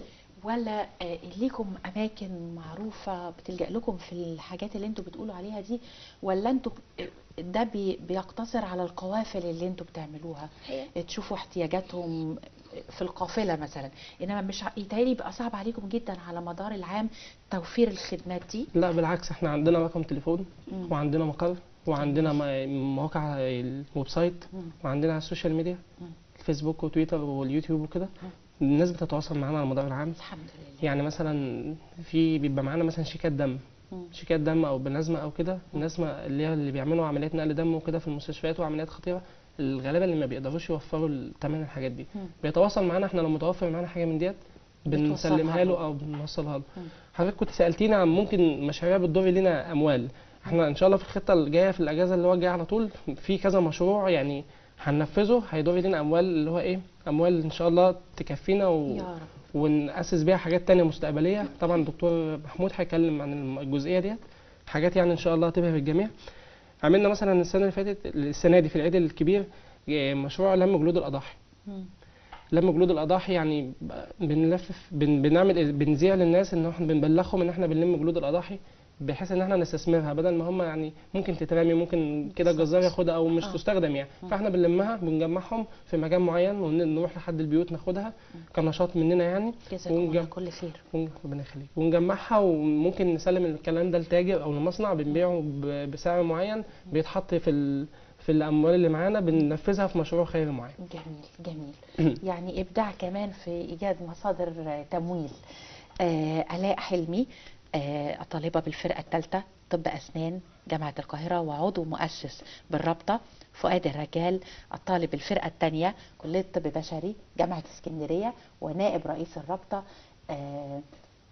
ولا آه، ليكم اماكن معروفه بتلجأ لكم في الحاجات اللي انتوا بتقولوا عليها دي ولا انتوا آه، ده بي- بيقتصر على القوافل اللي انتوا بتعملوها هي تشوفوا احتياجاتهم في القافله مثلا انما مش ع- يتهيألي يبقى صعب عليكم جدا على مدار العام توفير الخدمات دي لا بالعكس احنا عندنا رقم تليفون مم. وعندنا مقر وعندنا م- مواقع الويب سايت مم. وعندنا على السوشيال ميديا مم. الفيسبوك وتويتر واليوتيوب وكده الناس بتتواصل معانا على مدار العام الحمد لله يعني مثلا في بيبقى معانا مثلا شيكات دم مم. شيكات دم او بلازما او كده الناس ما اللي هي اللي بيعملوا عمليات نقل دم وكده في المستشفيات وعمليات خطيره غالبا اللي ما بيقدروش يوفروا ثمن الحاجات دي مم. بيتواصل معانا احنا لو متوفر معانا حاجه من ديت بتوصلها بنسلمها له له. او بنوصلها له مم. حضرتك كنت سالتيني عن ممكن مشاريع بتضر لينا اموال احنا ان شاء الله في الخطه الجايه في الاجازه اللي هو الجايه على طول في كذا مشروع يعني هننفذه هيضر لينا اموال اللي هو ايه اموال ان شاء الله تكفينا و... يا رب ونأسس بيها حاجات تانية مستقبلية طبعا الدكتور محمود هيتكلم عن الجزئية ديت حاجات يعني إن شاء الله تبهر الجميع عملنا مثلا السنة اللي فاتت السنة دي في العيد الكبير إيه، مشروع لم جلود الأضاحي مم. لم جلود الأضاحي يعني ب- بنلفف بن بنعمل بنذيع للناس إن احنا بنبلغهم إن احنا بنلم جلود الأضاححي بحيث ان احنا نستثمرها بدل ما هم يعني ممكن تترمي ممكن كده الجزار ياخدها او مش آه. تستخدم يعني فاحنا بنلمها بنجمعهم في مكان معين ونروح لحد البيوت ناخدها كنشاط مننا يعني جزاكم الله ونجم- كل خير ون- ربنا يخليك ونجمعها وممكن نسلم الكلام ده لتاجر او لمصنع بنبيعه ب- بسعر معين بيتحط في ال... في الاموال اللي معانا بننفذها في مشروع خيري معين جميل جميل يعني ابداع كمان في ايجاد مصادر آه، تمويل آه الاء حلمي آه طالبه بالفرقه الثالثه طب اسنان جامعه القاهره وعضو مؤسس بالرابطه فؤاد الرجال الطالب الفرقه الثانيه كليه طب بشري جامعه اسكندريه ونائب رئيس الرابطه آه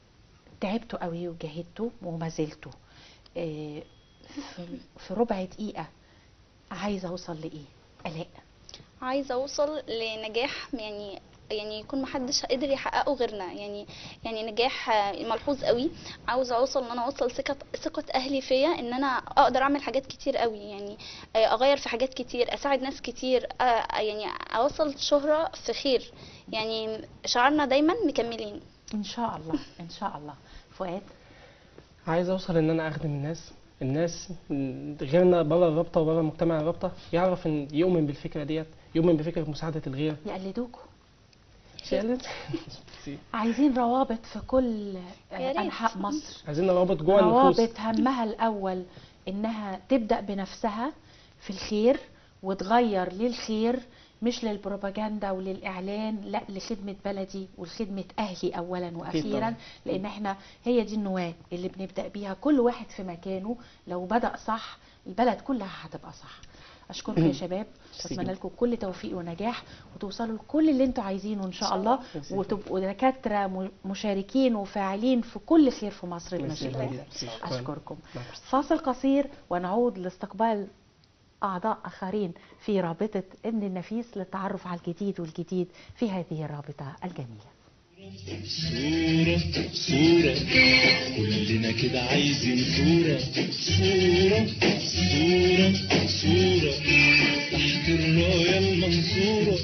تعبتوا قوي وجاهدتوا وما زلتوا آه في- في ربع دقيقه عايزه اوصل لايه الاء عايزه اوصل لنجاح يعني يعني يكون محدش قدر يحققه غيرنا يعني يعني نجاح آه، ملحوظ قوي عاوزه اوصل ان انا اوصل ثقه ثقه اهلي فيا ان انا اقدر اعمل حاجات كتير قوي يعني آه، اغير في حاجات كتير اساعد ناس كتير آه، يعني اوصل شهره في خير يعني شعارنا دايما مكملين ان شاء الله ان شاء الله فؤاد عايز اوصل ان انا اخدم الناس الناس م، غيرنا بره الرابطه وبره مجتمع الرابطه يعرف ان يؤمن بالفكره ديت يؤمن بفكره مساعده الغير يقلدوكوا فعلا عايزين روابط في كل آه، يا ريت. انحاء مصر عايزين روابط جوه النفوس روابط همها الاول انها تبدا بنفسها في الخير وتغير للخير مش للبروباجندا وللاعلان لا لخدمه بلدي ولخدمه اهلي اولا واخيرا طبعاً. لان احنا هي دي النواه اللي بنبدا بيها كل واحد في مكانه لو بدا صح البلد كلها هتبقى صح اشكركم يا شباب ميرسي اتمنى جداً. لكم كل توفيق ونجاح وتوصلوا لكل اللي انتوا عايزينه ان شاء الله ميرسي. وتبقوا دكاتره م- مشاركين وفاعلين في كل خير في مصر ميرسي المجيدة جداً. شكراً. أشكركم نعم. فاصل قصير ونعود لاستقبال أعضاء آخرين في رابطة ابن النفيس للتعرف على الجديد والجديد في هذه الرابطة الجميلة صورة صورة كلنا كده عايزين صورة صورة صورة صورة تحت الراية المنصورة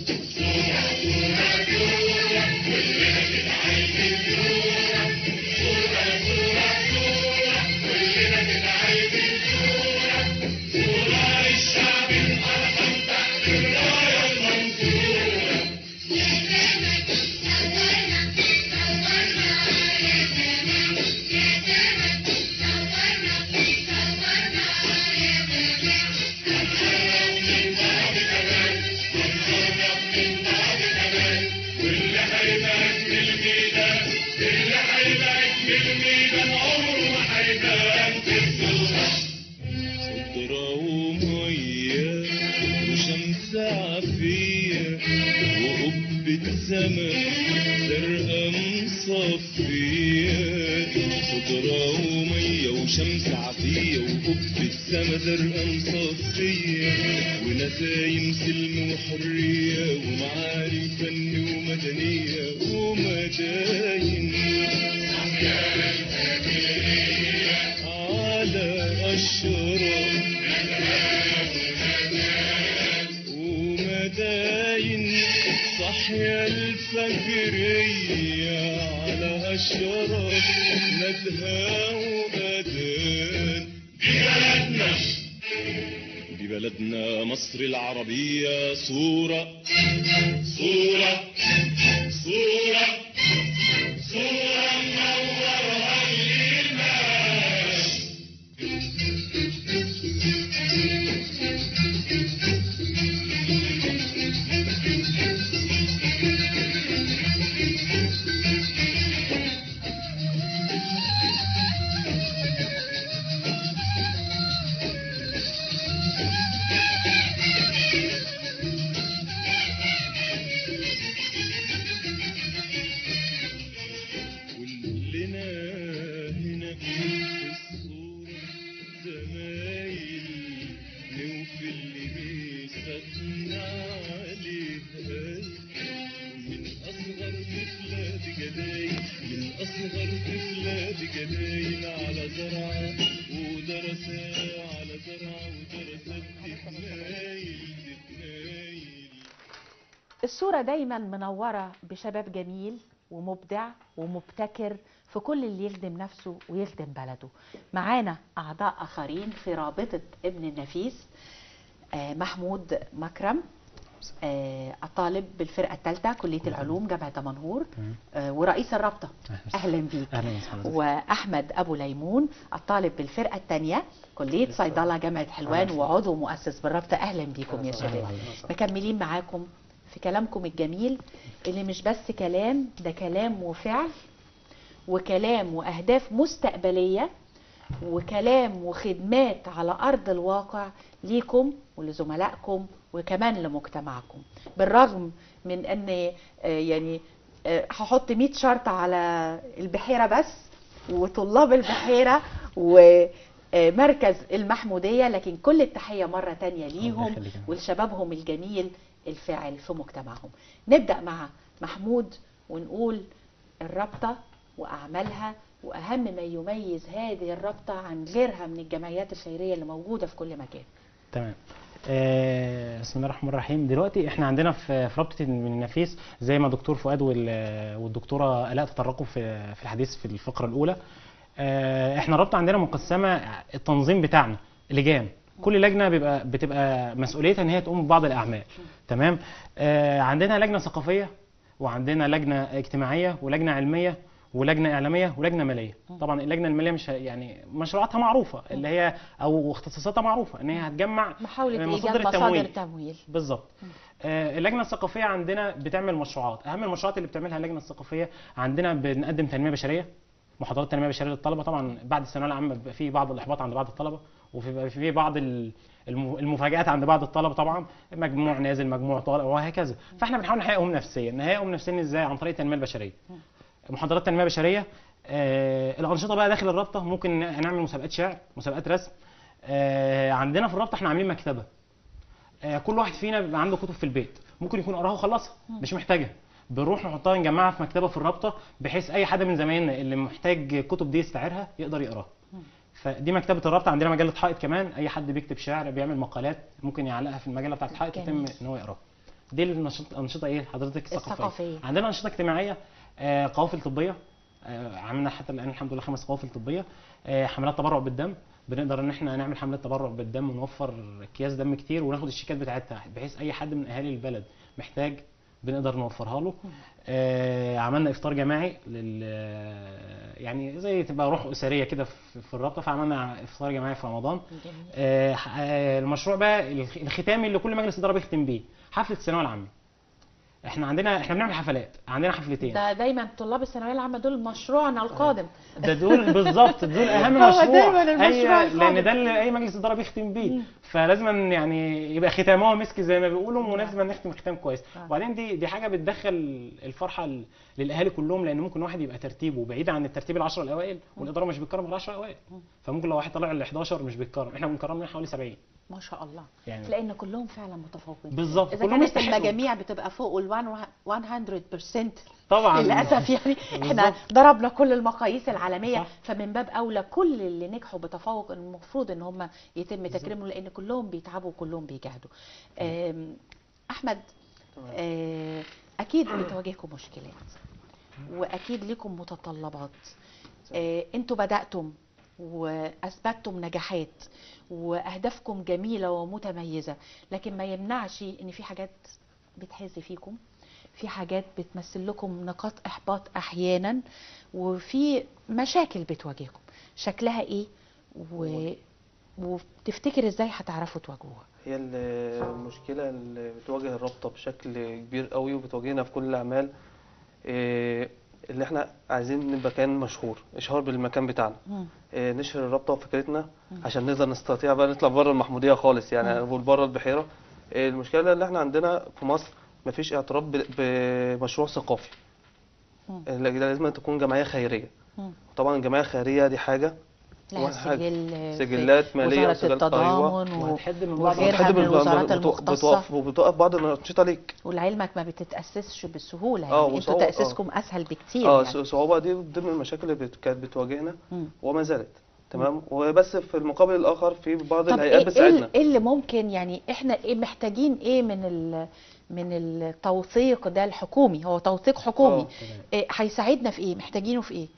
خضرة ومية وشمس عافية وقبة سما زرقاء مصفية خضرة ومية وشمس عافية وقبة سما زرقاء مصفية ونسايم سلم وحرية ومعارف فن ومدنية ومداين على أشرار ومداين صحيا الفجرية على أشرار ندها وأذان دي بلدنا دي بلدنا مصر العربية صورة صورة صورة صورة منورها الإيمان كلنا هنا في الصورة زمايل نوفي اللي بيسكتنا عليها من أصغر طفلة بجدايل من أصغر طفلة بجدايل على زرعة ودرسة على زرعة ودرسة تتنايل تتنايل الصورة دايما منورة بشباب جميل ومبدع ومبتكر في كل اللي يخدم نفسه ويخدم بلده معانا أعضاء آخرين في رابطة ابن النفيس آه، محمود مكرم آه، الطالب بالفرقة الثالثة كلية العلوم جامعة دمنهور آه، ورئيس الرابطة أهلا بيك أهلا وسهلا. وأحمد أبو ليمون الطالب بالفرقة الثانية كلية صيدلة جامعة حلوان وعضو مؤسس بالرابطة أهلا بيكم يا شباب مكملين معاكم في كلامكم الجميل اللي مش بس كلام ده كلام وفعل وكلام وأهداف مستقبلية وكلام وخدمات على أرض الواقع ليكم ولزملائكم وكمان لمجتمعكم بالرغم من أن آه، يعني آه، هحط 100 شرط على البحيرة بس وطلاب البحيرة ومركز المحمودية لكن كل التحية مرة تانية ليهم يخليك. ولشبابهم الجميل الفاعل في مجتمعهم نبدأ مع محمود ونقول الرابطه واعمالها واهم ما يميز هذه الرابطه عن غيرها من الجمعيات الخيريه اللي موجوده في كل مكان تمام آه، بسم الله الرحمن الرحيم دلوقتي احنا عندنا في في رابطه من النفيس زي ما دكتور فؤاد وال- والدكتوره الاء تطرقوا في في الحديث في الفقره الاولى آه، احنا الرابطه عندنا مقسمه التنظيم بتاعنا لجان كل لجنه بيبقى بتبقى مسؤوليتها ان هي تقوم ببعض الاعمال تمام آه، عندنا لجنه ثقافيه وعندنا لجنه اجتماعيه ولجنه علميه ولجنه اعلاميه ولجنه ماليه طبعا اللجنه الماليه مش ه- يعني مشروعاتها معروفه اللي هي او اختصاصاتها معروفه ان هي هتجمع محاوله مصادر ايجاد التمويل. مصادر تمويل بالظبط آه، اللجنه الثقافيه عندنا بتعمل مشروعات اهم المشروعات اللي بتعملها اللجنه الثقافيه عندنا بنقدم تنميه بشريه محاضرات تنميه بشريه للطلبه طبعا بعد الثانويه العامه بيبقى في بعض الاحباط عند بعض الطلبه وفي في بعض ال- الم- المفاجآت عند بعض الطلبه طبعا مجموع نازل مجموع طالع وهكذا فاحنا بنحاول نحققهم نفسيا نهيئهم نفسيا ازاي عن طريق التنميه البشريه محاضرات تنميه بشريه آه الانشطه بقى داخل الرابطه ممكن نعمل مسابقات شعر مسابقات رسم آه عندنا في الرابطه احنا عاملين مكتبه آه، كل واحد فينا بيبقى عنده كتب في البيت ممكن يكون قراها وخلصها مش محتاجها بنروح نحطها نجمعها في مكتبه في الرابطه بحيث اي حد من زمايلنا اللي محتاج كتب دي يستعيرها يقدر يقراها فدي مكتبه الرابطه عندنا مجله حائط كمان اي حد بيكتب شعر بيعمل مقالات ممكن يعلقها في المجله بتاعت الحائط يتم جميل. ان هو يقراها دي النشاط- الانشطه ايه حضرتك الثقافية. الثقافيه عندنا انشطه اجتماعيه آه، قوافل طبيه آه، عملنا حتى الان الحمد لله خمس قوافل طبيه آه، حملات تبرع بالدم بنقدر ان احنا نعمل حملات تبرع بالدم ونوفر اكياس دم كتير وناخد الشيكات بتاعتها بحيث اي حد من اهالي البلد محتاج بنقدر نوفرها له آه عملنا افطار جماعي لل يعني زي تبقى روح اسريه كده في في الرابطه فعملنا افطار جماعي في رمضان جميل. آه ح- آه، المشروع بقى الخ- الختامي اللي كل مجلس اداره بيختم بيه حفله الثانويه العامه احنا عندنا احنا بنعمل حفلات عندنا حفلتين ده دايما طلاب الثانويه العامه دول مشروعنا القادم ده دول بالظبط دول اهم هو مشروع دايماً المشروع أي- القادم. لان ده اللي اي مجلس اداره بيختم بيه فلازم يعني يبقى ختامه مسك زي ما بيقولوا ولازم نختم ختام كويس آه. وبعدين دي دي حاجه بتدخل الفرحه ل- للاهالي كلهم لان ممكن واحد يبقى ترتيبه بعيد عن الترتيب العشره الاوائل والاداره مش بتكرم ال 10 الاوائل فممكن لو واحد طلع ال 11 مش بيتكرم احنا بنكرم من حوالي 70 ما شاء الله يعني لان كلهم فعلا متفوقين بالظبط اذا كلهم كانت يستحقوا. المجاميع بتبقى فوق ال 100% طبعا للاسف يعني احنا بالظبط. ضربنا كل المقاييس العالميه صح. فمن باب اولى كل اللي نجحوا بتفوق المفروض ان هم يتم تكريمهم لان كلهم بيتعبوا وكلهم بيجاهدوا آم، احمد آه، اكيد بتواجهكم مشكلات واكيد لكم متطلبات آه، انتوا بداتم واثبتتم نجاحات واهدافكم جميله ومتميزه لكن ما يمنعش ان في حاجات بتهز فيكم في حاجات بتمثل لكم نقاط احباط احيانا وفي مشاكل بتواجهكم شكلها ايه و... وتفتكر ازاي هتعرفوا تواجهوها هي ال- المشكلة اللي بتواجه الرابطة بشكل كبير قوي وبتواجهنا في كل الأعمال إيه، اللي احنا عايزين نبقى مكان مشهور اشهار بالمكان بتاعنا مم. إيه، نشهر الرابطة وفكرتنا عشان نقدر نستطيع بقى نطلع بره المحمودية خالص يعني بره البحيرة إيه، المشكلة اللي احنا عندنا في مصر مفيش اعتراف ب- بمشروع ثقافي مم. اللي لازم تكون جمعية خيرية مم. طبعا الجمعية الخيرية دي حاجة لها واحد- سجل في سجلات مالية وزارة وسجلات- التضامن و... وهتحد من وغيرها بتحد من بال- الوزارات بتوقف- المختصة بتوقف وبتوقف بعض الأنشطة ليك ولعلمك ما بتتأسسش بسهولة آه، يعني انتوا وصعوبة- تأسيسكم أسهل بكتير اه يعني. صعوبة دي ضمن المشاكل اللي بت- كانت بتواجهنا مم. وما زالت تمام وبس في المقابل الاخر في بعض طب الهيئات ايه, إيه, بتساعدنا ايه اللي ممكن يعني احنا ايه محتاجين ايه من ال من التوثيق ده الحكومي هو توثيق حكومي آه. إيه هيساعدنا في ايه محتاجينه في ايه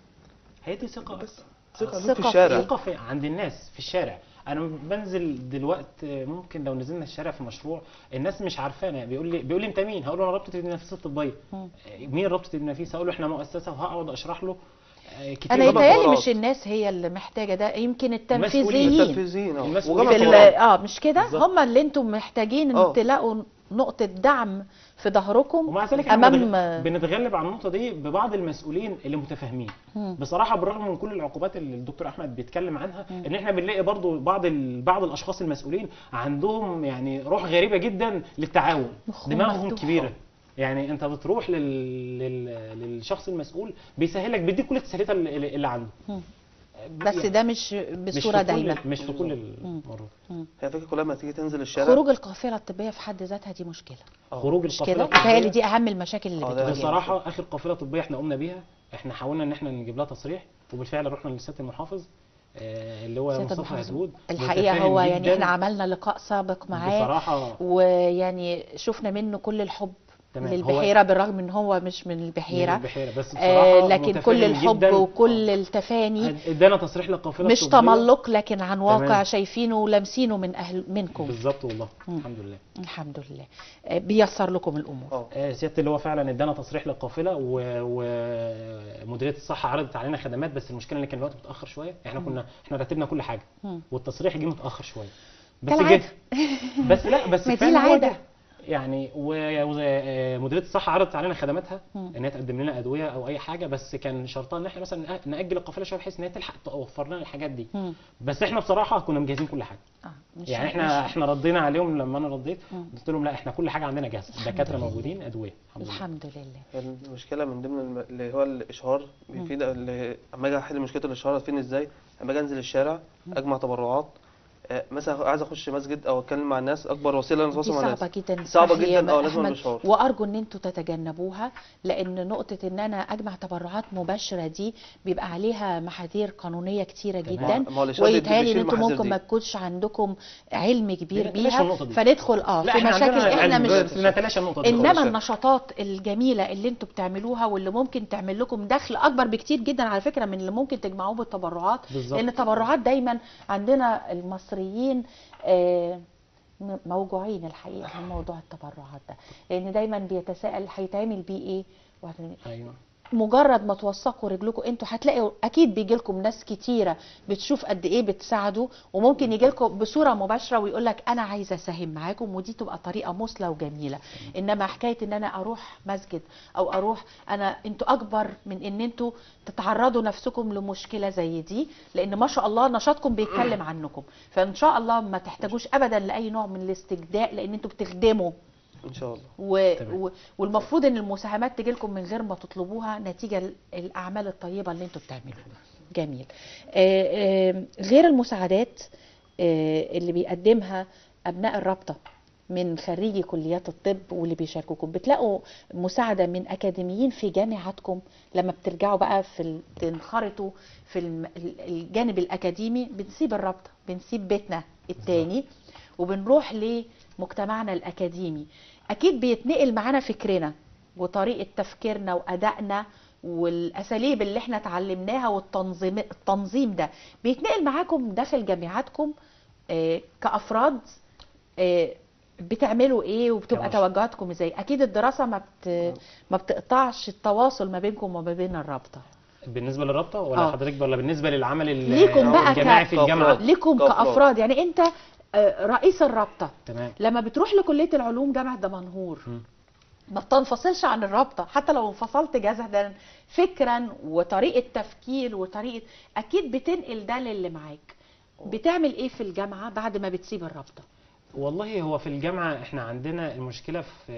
هي دي ثقه بس ثقة ثقة في في الشارع إيه؟ ثقة في عند الناس في الشارع انا بنزل دلوقتي ممكن لو نزلنا الشارع في مشروع الناس مش عارفانا بيقول لي بيقول لي انت مين هقول له انا رابطه النفيس الطبيه مم. مين رابطه النفيس هقول له احنا مؤسسه وهقعد اشرح له آه، كتير انا جمع يتهيألي خبرات. مش الناس هي اللي محتاجه ده يمكن المسؤولين. التنفيذيين التنفيذيين اه المسؤولين. وجمع في ال- خبرات. اه مش كده بالظبط. هم اللي انتم محتاجين ان آه. تلاقوا نقطه دعم في ظهركم ومع ذلك احنا امام بنتغ- بنتغلب على النقطه دي ببعض المسؤولين اللي متفاهمين مم. بصراحه بالرغم من كل العقوبات اللي الدكتور احمد بيتكلم عنها ان احنا بنلاقي برضو بعض ال... بعض الاشخاص المسؤولين عندهم يعني روح غريبه جدا للتعاون مخهم دماغهم مفتوح. كبيره يعني انت بتروح لل... لل... للشخص المسؤول بيسهلك بيديك كل التسهيلات اللي, اللي عنده مم. بس يعني ده مش مش بصوره في كل- دايمه مش في كل المرات هي الفكره كلها لما تيجي تنزل الشارع خروج القافله الطبيه في حد ذاتها دي مشكله خروج مش القافله كده متهيألي الطبية- دي اهم المشاكل اللي آه، ده بتواجهنا بصراحه اخر قافله طبيه احنا قمنا بيها احنا حاولنا ان احنا نجيب لها تصريح وبالفعل رحنا لسياده المحافظ آه، اللي هو سيادة مصطفى المحافظ. هدود الحقيقه متفاهم هو يعني جداً. احنا عملنا لقاء سابق معاه بصراحه ويعني شفنا منه كل الحب تمام. هو- للبحيره بالرغم ان هو مش من البحيره البحيره بس بصراحه آه لكن متفاهم كل الحب جداً. وكل التفاني آه، ادانا تصريح للقافله مش الطبية. تملق لكن عن واقع تمام. شايفينه ولامسينه من اهل منكم بالظبط والله مم. الحمد لله الحمد لله آه، بيسر لكم الامور اه آه، سياده اللي هو فعلا ادانا تصريح للقافله ومديريه الصحه عرضت علينا خدمات بس المشكله ان كان الوقت متاخر شويه احنا كنا احنا رتبنا كل حاجه مم. والتصريح جه متاخر شويه بس كالعادة. جه بس لا بس ما دي فعلا هو العادة. جه. يعني ومديريه الصحه عرضت علينا خدماتها مم. ان هي تقدم لنا ادويه او اي حاجه بس كان شرطها ان احنا مثلا ناجل القافله شويه بحيث ان هي تلحق توفر لنا الحاجات دي مم. بس احنا بصراحه كنا مجهزين كل حاجه آه، مش يعني احنا مش- احنا ردينا عليهم لما انا رديت مم. قلت لهم لا احنا كل حاجه عندنا جاهزه الحمد دكاتره لله. موجودين ادويه الحمد لله الحمد لله المشكله من ضمن الم... اللي هو الاشهار بيفيد اللي اما اجي احل مشكله الاشهار فين ازاي اما اجي انزل الشارع اجمع تبرعات آه، مثلا عايز اخش مسجد او اتكلم مع الناس اكبر وسيله دي اتواصل مع الناس صعبة جدا صعبة صحيح يا جدا، اه، لازم أحمد. الإشهار. وأرجو إن أنتوا تتجنبوها لأن نقطة إن أنا أجمع تبرعات مباشرة دي بيبقى عليها محاذير قانونية كتيرة تمام. جدا ما هو الإشهار بي- ويتهيألي إن بيشيل أنتوا المحاذير ممكن دي. ما تكونش عندكم علم كبير بنتلاشى بيها النقطة دي. فندخل اه لا في احنا مشاكل عندنا احنا علم، مش بس نتلاشى النقطه دي انما خالص. النشاطات الجميله اللي انتوا بتعملوها واللي ممكن تعمل لكم دخل اكبر بكتير جدا على فكره من اللي ممكن تجمعوه بالتبرعات بالظبط. لان التبرعات دايما عندنا المصريين آه، م- موجوعين الحقيقه من موضوع التبرعات ده لان دايما بيتساءل هيتعمل بيه ايه وهت- ايوه مجرد ما توثقوا رجلكم انتوا هتلاقوا اكيد بيجي لكم ناس كتيره بتشوف قد ايه بتساعدوا وممكن يجي لكم بصوره مباشره ويقول لك انا عايزه اساهم معاكم ودي تبقى طريقه مثلى وجميله انما حكايه ان انا اروح مسجد او اروح انا انتوا اكبر من ان انتوا تتعرضوا نفسكم لمشكله زي دي لان ما شاء الله نشاطكم بيتكلم عنكم فان شاء الله ما تحتاجوش ابدا لاي نوع من الاستجداء لان انتوا بتخدموا ان شاء الله و... تمام. و... والمفروض ان المساهمات تجي لكم من غير ما تطلبوها نتيجه ل- الاعمال الطيبه اللي انتوا بتعملوها جميل آه، آه، غير المساعدات آه، اللي بيقدمها ابناء الرابطه من خريجي كليات الطب واللي بيشاركوكم بتلاقوا مساعده من اكاديميين في جامعاتكم لما بترجعوا بقى في ال... تنخرطوا في الم... ال- الجانب الاكاديمي بنسيب الرابطه بنسيب بيتنا التاني وبنروح لمجتمعنا الاكاديمي اكيد بيتنقل معانا فكرنا وطريقه تفكيرنا وادائنا والاساليب اللي احنا اتعلمناها والتنظيم التنظيم ده بيتنقل معاكم داخل جامعاتكم آه، كافراد آه، بتعملوا ايه وبتبقى كمشروع. توجهاتكم ازاي اكيد الدراسه ما بت... ما بتقطعش التواصل ما بينكم وما بين الرابطه بالنسبه للرابطه ولا آه. حضرتك ولا بالنسبه للعمل ال- ليكم بقى الجماعي ك- في الجامعه كأفراد. لكم كأفراد. كافراد يعني انت آه، رئيس الرابطه تمام لما بتروح لكليه العلوم جامعه دمنهور مم. ما بتنفصلش عن الرابطه حتى لو انفصلت جسدا فكرا وطريقه تفكير وطريقه اكيد بتنقل ده للي معاك بتعمل ايه في الجامعه بعد ما بتسيب الرابطه والله هو في الجامعه احنا عندنا المشكله في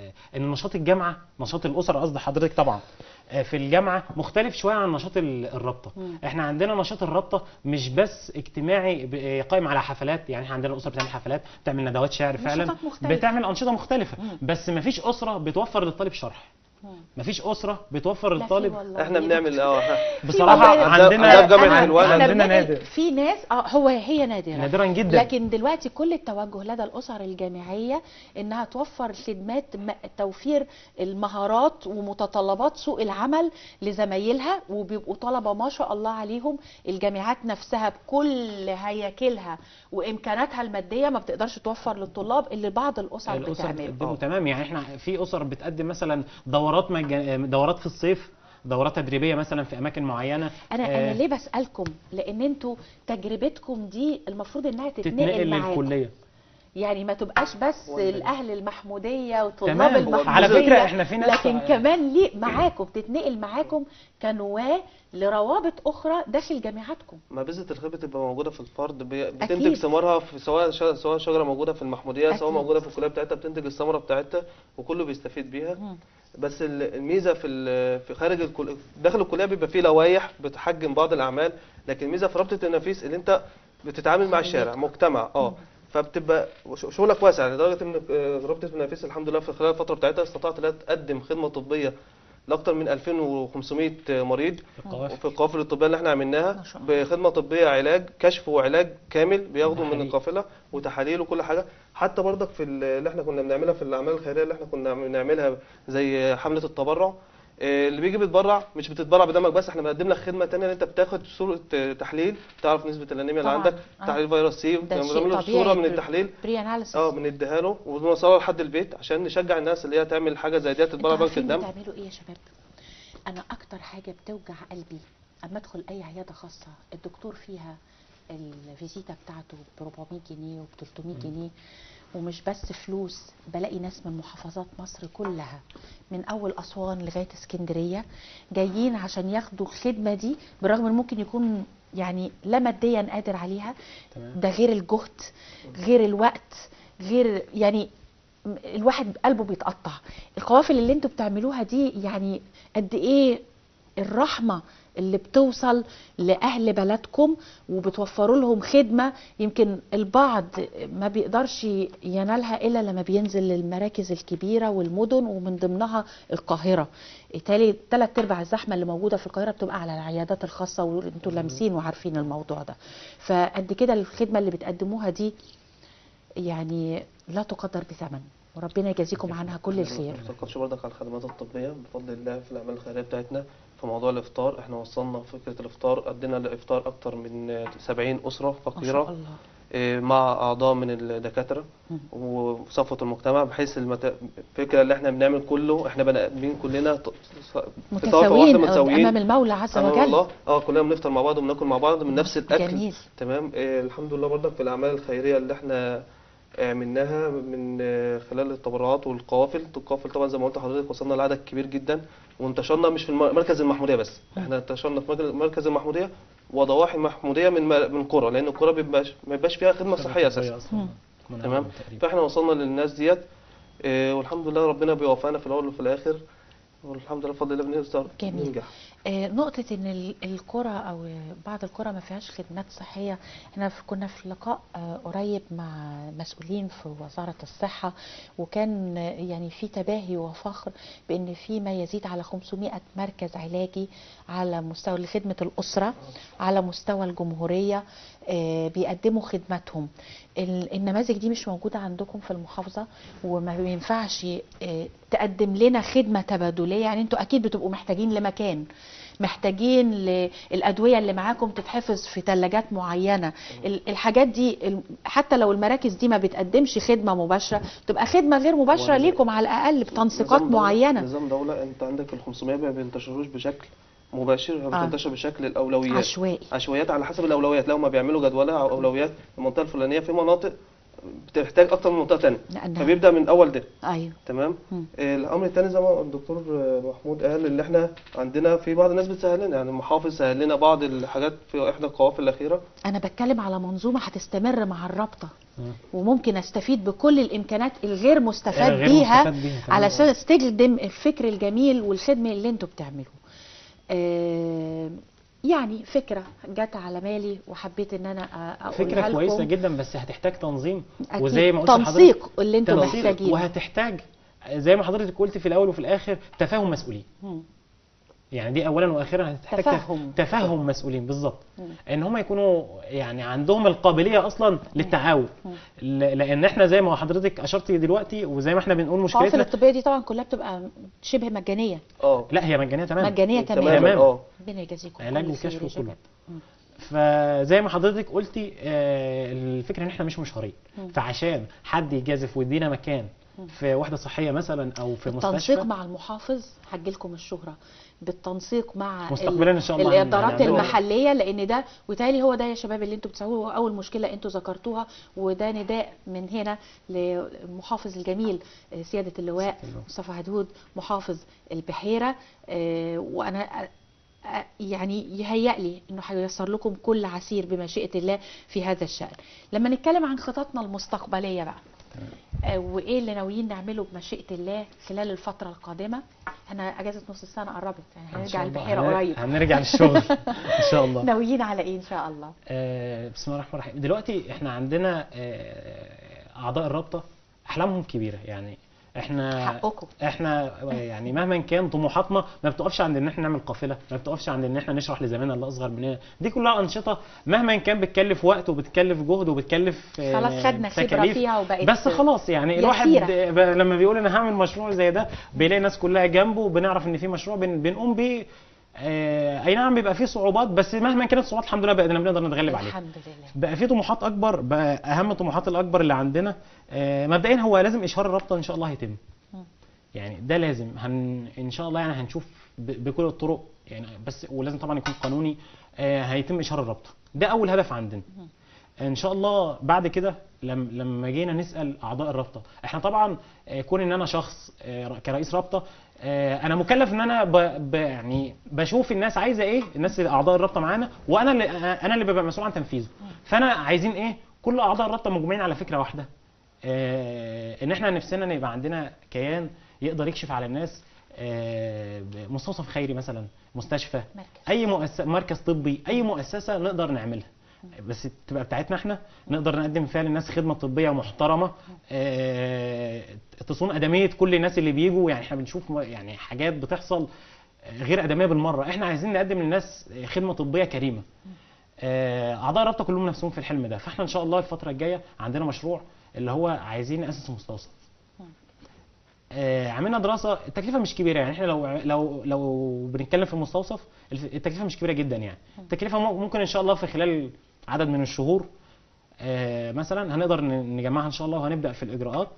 ان نشاط الجامعه نشاط الاسره قصد حضرتك طبعا آه، في الجامعه مختلف شويه عن نشاط ال- الرابطه مم. احنا عندنا نشاط الرابطه مش بس اجتماعي ب- آه، قائم على حفلات يعني احنا عندنا الاسره بتعمل حفلات بتعمل ندوات شعر فعلا نشاطات مختلفة. بتعمل انشطه مختلفه مم. بس مفيش اسره بتوفر للطالب شرح مفيش اسره بتوفر لا في للطالب والله. احنا بنعمل اه بصراحه والله. عندنا ده في جامعة أنا- حلوان. إحنا عندنا بننقل- نادر في ناس اه هو هي نادره نادرا جدا لكن دلوقتي كل التوجه لدى الاسر الجامعيه انها توفر خدمات م- توفير المهارات ومتطلبات سوق العمل لزمايلها وبيبقوا طلبه ما شاء الله عليهم الجامعات نفسها بكل هياكلها وامكاناتها الماديه ما بتقدرش توفر للطلاب اللي بعض الاسر الاسر بتعمله بتقدمه تمام يعني احنا في اسر بتقدم مثلا دورات مجا... دورات في الصيف دورات تدريبيه مثلا في اماكن معينه انا آه، انا ليه بسالكم لان انتوا تجربتكم دي المفروض انها تتنقل, تتنقل معاكم للكليه يعني ما تبقاش بس هو ده. الاهل المحموديه وطلاب تمام. المحموديه على فكرة إحنا في ناس- لكن كمان ليه معاكم تتنقل معاكم كنواه لروابط اخرى داخل جامعاتكم ما بذرة الخبرة تبقى موجودة في الفرد بي- أكيد. بتنتج ثمارها في سواء ش- سواء شجرة موجودة في المحمودية سواء أكيد. موجودة في الكلية بتاعتها بتنتج الثمرة بتاعتها وكله بيستفيد بيها مم. بس ال- الميزه في ال- في خارج الكليه داخل الكليه بيبقى فيه لوائح بتحجم بعض الاعمال لكن الميزه في رابطه النفيس اللي انت بتتعامل مع الشارع مجتمع اه فبتبقى ش- شغلك واسع لدرجه ان آه، رابطه النفيس الحمد لله في خلال الفتره بتاعتها استطاعت انها تقدم خدمه طبيه لاكثر من 2500 مريض القوافل. وفي القوافل الطبيه اللي احنا عملناها ما شاء الله. بخدمه طبيه علاج كشف وعلاج كامل بياخدوا من تحاليل. القافله وتحاليل وكل حاجه حتى برضك في ال- اللي احنا كنا بنعملها في الاعمال الخيريه اللي احنا كنا بنعملها زي حمله التبرع آه، اللي بيجي بيتبرع مش بتتبرع بدمك بس احنا بنقدم لك خدمه تانية ان انت بتاخد صوره آه، تحليل تعرف نسبه الانيميا اللي طبعاً. عندك آه. تحليل فيروس سي ده بنعمل شيء له طبيعي صوره من التحليل بري اناليسيس اه بنديها له وبنوصلها لحد البيت عشان نشجع الناس اللي هي تعمل حاجه زي ديت تتبرع انتوا بنك عارفين الدم بتعملوا ايه يا شباب انا اكتر حاجه بتوجع قلبي اما ادخل اي عياده خاصه الدكتور فيها الفيزيتا بتاعته ب 400 جنيه وب 300 جنيه ومش بس فلوس بلاقي ناس من محافظات مصر كلها من اول اسوان لغايه اسكندريه جايين عشان ياخدوا الخدمه دي بالرغم ان ممكن يكون يعني لا ماديا قادر عليها تمام. ده غير الجهد غير الوقت غير يعني م- الواحد قلبه بيتقطع القوافل اللي انتوا بتعملوها دي يعني قد ايه الرحمه اللي بتوصل لاهل بلدكم وبتوفروا لهم خدمه يمكن البعض ما بيقدرش ينالها الا لما بينزل للمراكز الكبيره والمدن ومن ضمنها القاهره بالتالي ثلاث ارباع الزحمه اللي موجوده في القاهره بتبقى على العيادات الخاصه وانتوا لامسين وعارفين الموضوع ده فقد كده الخدمه اللي بتقدموها دي يعني لا تقدر بثمن وربنا يجازيكم عنها كل الخير ما تتوقفش برضك على الخدمات الطبيه بفضل الله في الاعمال الخيريه بتاعتنا في موضوع الافطار احنا وصلنا فكره الافطار ادينا الافطار اكتر من 70 اسره ما شاء فقيره الله إيه، مع اعضاء من الدكاتره مم. وصفوه المجتمع بحيث المت... الفكره اللي احنا بنعمل كله احنا بني ادمين كلنا ت- في طائفة واحدة متساويين امام المولى عز أمام وجل الله اه كلنا بنفطر مع بعض وبناكل مع بعض من نفس الاكل جميل. تمام إيه الحمد لله برضك في الاعمال الخيريه اللي احنا عملناها من آه، خلال التبرعات والقوافل القوافل طبعا زي ما قلت لحضرتك وصلنا لعدد كبير جدا وانتشرنا مش في الم- مركز المحموديه بس احنا انتشرنا في مركز- مركز المحموديه وضواحي المحموديه من م- من قرى لان القرى بيبقاش ما بيبقاش فيها خدمه صحيه اساسا أصلاً. من تمام أول تقريباً. فاحنا وصلنا للناس ديت آه، والحمد لله ربنا بيوفقنا في الاول وفي الاخر والحمد لله بفضل الله بنقدر جميل. ننجح آه، نقطة إن ال- القرى أو بعض القرى ما فيهاش خدمات صحية احنا في- كنا في لقاء آه، قريب مع مسؤولين في وزارة الصحة وكان آه، يعني في تباهي وفخر بأن في ما يزيد على 500 مركز علاجي على مستوى لخدمة الأسرة على مستوى الجمهورية آه، بيقدموا خدماتهم ال- النماذج دي مش موجودة عندكم في المحافظة وما بينفعش آه، تقدم لنا خدمة تبادلية يعني انتوا أكيد بتبقوا محتاجين لمكان محتاجين للأدوية اللي معاكم تتحفظ في ثلاجات معينة ال- الحاجات دي ال- حتى لو المراكز دي ما بتقدمش خدمة مباشرة تبقى خدمة غير مباشرة وال- ليكم على الأقل بتنسيقات نظام دولة- معينة نظام دولة انت عندك ال 500 ما بينتشروش بشكل مباشر آه. بتنتشر بشكل الاولويات عشوائي عشوائيات على حسب الاولويات لو ما بيعملوا جدولة او اولويات المنطقة الفلانية في مناطق بتحتاج اكتر من منطقة تانية لأنها- فبيبدأ من اول ده أيوه تمام مم. آه، الامر الثاني زي ما الدكتور آه، محمود قال اللي احنا عندنا في بعض الناس بتسهل لنا يعني المحافظ سهل لنا بعض الحاجات في احدى القوافل الاخيره أنا بتكلم على منظومة هتستمر مع الرابطة مم. وممكن استفيد بكل الامكانات الغير مستفاد غير بيها مستفاد بيها تمام. علشان استخدم الفكر الجميل والخدمه اللي انتوا بتعملوه آه، يعني فكره جت على بالي وحبيت ان انا أ- اقولها فكره لكم. كويسه جدا بس هتحتاج تنظيم أكيد. وزي ما قلت تنسيق لحضرتك اللي انتوا تنسيق محتاجينه وهتحتاج زي ما حضرتك قلت في الاول وفي الاخر تفاهم مسؤولين مم. يعني دي اولا واخيرا هتحتاج تف- تفهم. تفهم مسؤولين بالظبط مم. ان هم يكونوا يعني عندهم القابليه اصلا للتعاون ل- لان احنا زي ما حضرتك اشرتي دلوقتي وزي ما احنا بنقول القوافل مشكلتنا الطبيه دي طبعا كلها بتبقى شبه مجانيه اه لا هي مجانيه تماما مجانيه تماما تماما تمام. اه ربنا يجازيكم علاج كل وكشف خير يا وكله. شباب. مم. فزي ما حضرتك قلتي آه، الفكره ان احنا مش مشهورين مم. فعشان حد يجازف ويدينا مكان في وحده صحيه مثلا او في بالتنسيق مستشفى مع المحافظ هجيلكم الشهرة بالتنسيق مع مستقبلا إن شاء الله الإدارات هنعمله. المحلية لأن ده وتالي هو ده يا شباب اللي انتوا بتسووه هو أول مشكلة انتوا ذكرتوها وده نداء من هنا للمحافظ الجميل آه، سيادة اللواء مصطفى هدهود محافظ البحيرة آه، وأنا آه، آه، يعني يهيأ لي انه هييسر لكم كل عسير بمشيئة الله في هذا الشأن لما نتكلم عن خططنا المستقبلية بقى آه، وايه اللي ناويين نعمله بمشيئه الله خلال الفتره القادمه احنا اجازه نص السنه قربت يعني إن هنرجع شاء الله. البحيره هن- قريب هنرجع للشغل ان شاء الله ناويين على ايه ان شاء الله آه، بسم الله الرحمن الرحيم دلوقتي احنا عندنا آه، اعضاء الرابطه احلامهم كبيره يعني احنا حقكم. احنا يعني مهما كان طموحاتنا ما بتقفش عند ان احنا نعمل قافله ما بتقفش عند ان احنا نشرح لزمايلنا اللي اصغر مننا دي كلها انشطه مهما كان بتكلف وقت وبتكلف جهد وبتكلف آه، خلاص خدنا خبرة تكاليف. فيها وبقت بس خلاص يعني الواحد يسيرة. ب- لما بيقول انا هعمل مشروع زي ده بيلاقي الناس كلها جنبه وبنعرف ان في مشروع بن- بنقوم بيه آه، اي نعم بيبقى فيه صعوبات بس مهما كانت الصعوبات الحمد لله بقينا بنقدر نتغلب عليها الحمد لله بقى في طموحات اكبر بقى اهم الطموحات الاكبر اللي عندنا آه، مبدئيا هو لازم اشهار الرابطه ان شاء الله هيتم مم. يعني ده لازم هن ان شاء الله يعني هنشوف ب- بكل الطرق يعني بس ولازم طبعا يكون قانوني آه، هيتم اشهار الرابطه ده اول هدف عندنا ان شاء الله بعد كده لم لما جينا نسال اعضاء الرابطه احنا طبعا آه، كون ان انا شخص آه، كرئيس رابطه آه، انا مكلف ان انا ب ب يعني بشوف الناس عايزه ايه الناس اللي اعضاء الرابطه معانا وانا اللي انا اللي ببقى مسؤول عن تنفيذه فانا عايزين ايه كل اعضاء الرابطه مجمعين على فكره واحده آه، ان احنا نفسنا ان يبقى عندنا كيان يقدر يكشف على الناس آه، مستوصف خيري مثلا مستشفى مركز. اي مؤسسه مركز طبي اي مؤسسه نقدر نعملها بس تبقى بتاعتنا احنا نقدر نقدم فيها للناس خدمه طبيه محترمه آه، تصون ادميه كل الناس اللي بيجوا يعني احنا بنشوف م- يعني حاجات بتحصل غير ادميه بالمره احنا عايزين نقدم للناس خدمه طبيه كريمه آه، اعضاء الرابطه كلهم نفسهم في الحلم ده فاحنا ان شاء الله الفتره الجايه عندنا مشروع اللي هو عايزين ناسس مستوصف آه، عملنا دراسه التكلفه مش كبيره يعني احنا لو لو لو بنتكلم في المستوصف الف- التكلفه مش كبيره جدا يعني التكلفه مم- ممكن ان شاء الله في خلال عدد من الشهور آه، مثلا هنقدر ن- نجمعها ان شاء الله وهنبدا في الاجراءات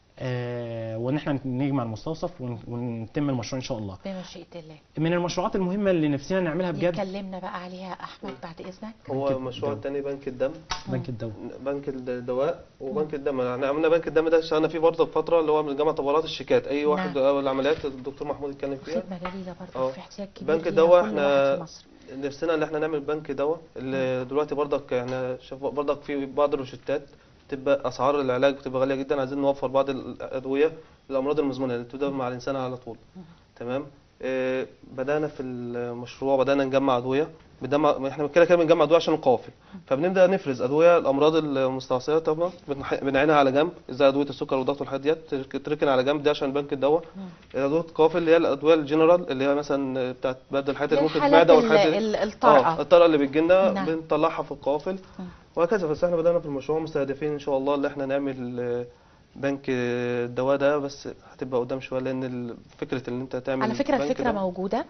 آه، وان احنا نجمع المستوصف ون- ونتم المشروع ان شاء الله بمشيئه الله من المشروعات المهمه اللي نفسنا نعملها بجد يكلمنا بقى عليها احمد بعد اذنك هو المشروع الثاني بنك الدم بنك الدولة بنك الدواء وبنك الدم يعني عملنا بنك الدم ده اشتغلنا فيه برضه فتره اللي هو من جامعه طبرات الشيكات اي واحد نعم. أو العمليات الدكتور محمود اتكلم فيها خدمه جديده برضه اه. في احتياج كبير بنك ليها الدواء كل احنا واحد في مصر. نفسنا ان احنا نعمل بنك دواء اللي دلوقتي برضك احنا شايف برضك في بعض الروشتات بتبقى اسعار العلاج بتبقى غاليه جدا عايزين نوفر بعض الادويه للامراض المزمنه اللي بتبدا مع الانسان على طول تمام اه بدانا في المشروع بدانا نجمع ادويه بدنا احنا كده كده بنجمع ادويه عشان القوافل فبنبدا نفرز ادويه الامراض المستعصيه طبعا بنح- بنعينها على جنب زي ادويه السكر والضغط والحاجات ديت ترك- تركن على جنب دي عشان بنك الدواء ادويه القوافل اللي هي الادويه الجنرال اللي هي مثلا بتاعت بدل الحاجات اللي ممكن في للحالات المعده ال- والحاجات ال- اه الطارئه الطارئه اللي بتجيلنا نعم. بنطلعها في القوافل وهكذا بس احنا بدانا في المشروع مستهدفين ان شاء الله اللي احنا نعمل آه، بنك الدواء ده بس هتبقى قدام شويه لان ال- فكره ان انت تعمل على فكره بنك الفكره ده- موجوده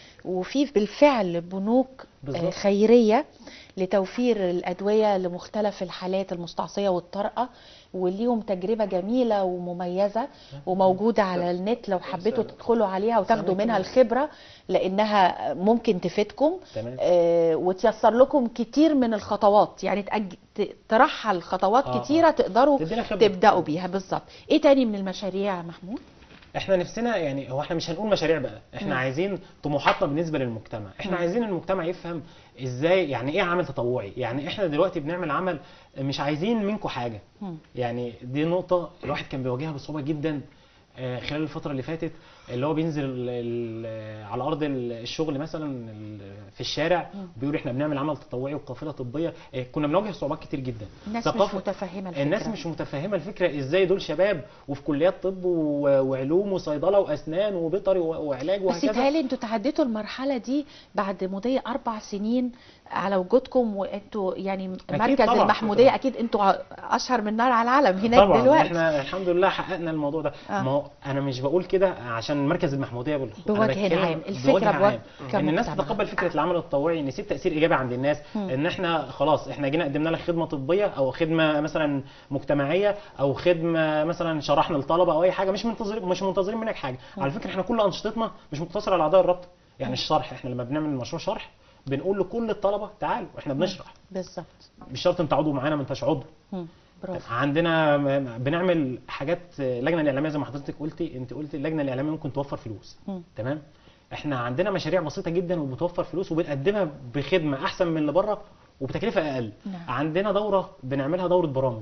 وفي بالفعل بنوك آه، بالظبط. خيريه لتوفير الادويه لمختلف الحالات المستعصيه والطارئه وليهم تجربه جميله ومميزه وموجوده على النت لو حبيتوا تدخلوا عليها وتاخدوا منها الخبره لانها ممكن تفيدكم تمام. آه، وتيسر لكم كتير من الخطوات يعني تأج... ت- ترحل خطوات آه، كتيره تقدروا تدينا خبرة. تبداوا بيها بالظبط ايه تاني من المشاريع يا محمود احنا نفسنا يعني هو احنا مش هنقول مشاريع بقى احنا نعم. عايزين طموحاتنا بالنسبه للمجتمع احنا نعم. عايزين المجتمع يفهم ازاي يعني ايه عمل تطوعي يعني احنا دلوقتي بنعمل عمل مش عايزين منكم حاجه مم. يعني دي نقطه الواحد كان بيواجهها بصعوبه جدا آه، خلال الفتره اللي فاتت اللي هو بينزل ال- ال- على ارض ال- الشغل مثلا ال- في الشارع بيقول احنا بنعمل عمل تطوعي وقافله طبيه آه، كنا بنواجه صعوبات كتير جدا الناس مش ثقافة- متفهمه الفكره الناس مش متفهمه الفكره ازاي دول شباب وفي كليات طب و- وعلوم وصيدله واسنان وبيطري و- وعلاج بس وهكذا يتهيألي انتوا تعديتوا المرحلة دي بعد مضي أربع سنين على وجودكم وانتوا يعني مركز طبعاً. المحمودية أكيد انتوا أشهر من نار على العالم هناك طبعا دلوقتي احنا الحمد لله حققنا الموضوع ده آه. ما هو انا مش بقول كده عشان مركز المحموديه بالخصوص أنا بوجه بتكلم عام. الفكرة بوجه بوجه عام. ان الناس كمجتمع. تتقبل فكره العمل التطوعي ان يسيب تاثير ايجابي عند الناس ان احنا خلاص احنا جينا قدمنا لك خدمه طبيه او خدمه مثلا مجتمعيه او خدمه مثلا شرحنا للطلبه او اي حاجه مش منتظر مش منتظرين منك حاجه على فكره احنا كل انشطتنا مش مقتصره على اعضاء الرابطه يعني الشرح احنا لما بنعمل مشروع شرح بنقول لكل الطلبه تعالوا احنا بنشرح بالظبط مش شرط انت عضو معانا ما انتش عضو مم. برافو عندنا م- بنعمل حاجات اللجنه الاعلاميه زي ما حضرتك قلتي انت قلتي اللجنه الاعلاميه ممكن توفر فلوس مم. تمام احنا عندنا مشاريع بسيطه جدا وبتوفر فلوس وبنقدمها بخدمه احسن من اللي بره وبتكلفه اقل نعم. عندنا دوره بنعملها دوره برامج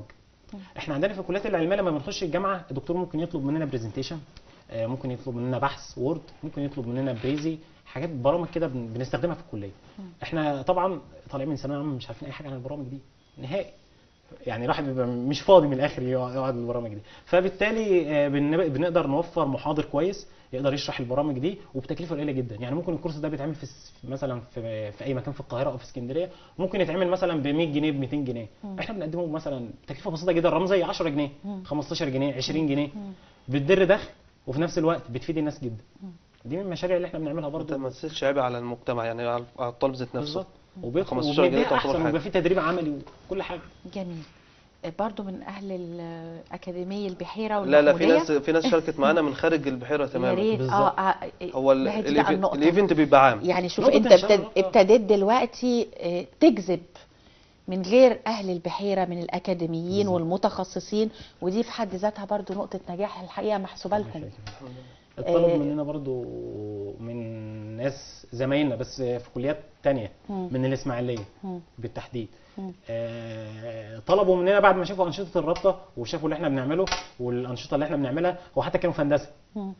احنا عندنا في الكليات العلميه لما بنخش الجامعه الدكتور ممكن يطلب مننا برزنتيشن ممكن يطلب مننا بحث وورد ممكن يطلب مننا بريزي حاجات برامج كده بن- بنستخدمها في الكليه احنا طبعا طالعين من ثانويه عامه مش عارفين اي حاجه عن البرامج دي نهائي يعني الواحد بيبقى مش فاضي من الاخر يقعد يقعد البرامج دي فبالتالي آه، بن- بنقدر نوفر محاضر كويس يقدر يشرح البرامج دي وبتكلفه قليله جدا يعني ممكن الكورس ده بيتعمل في الس- مثلا في, في اي مكان في القاهره او في اسكندريه ممكن يتعمل مثلا ب 100 جنيه ب 200 جنيه احنا بنقدمه مثلا بتكلفه بسيطه جدا رمزيه 10 جنيه 15 جنيه 20 جنيه بتدر دخل وفي نفس الوقت بتفيد الناس جدا دي من المشاريع اللي احنا بنعملها انت برضه ما تسيبش عيب على المجتمع يعني على على الطالب ذات نفسه بالظبط وبيدخل 15 جنيه وبيديها تعتبر احسن حاجة. ويبقى في تدريب عملي وكل حاجه جميل برضو من اهل الاكاديميه البحيره لا لا في والمحمودية. ناس في ناس شاركت معانا من خارج البحيره يا تماما ريت بالظبط. اه آه، هو ال- ما هي دي بقى الايفنت النقطة. الايفنت بيبقى عام يعني شوف نقطة انت انشغال، ابتد- نقطة. ابتديت دلوقتي آه، تجذب من غير اهل البحيره من الاكاديميين والمتخصصين ودي في حد ذاتها برضو نقطه نجاح الحقيقه محسوبه لكم الطلب آه. مننا برضو من ناس زمايلنا بس في كليات تانية مم. من الإسماعيلية مم. بالتحديد مم. آه، طلبوا مننا بعد ما شافوا أنشطة الرابطة وشافوا اللي احنا بنعمله والأنشطة اللي احنا بنعملها وحتى كانوا في هندسة مم.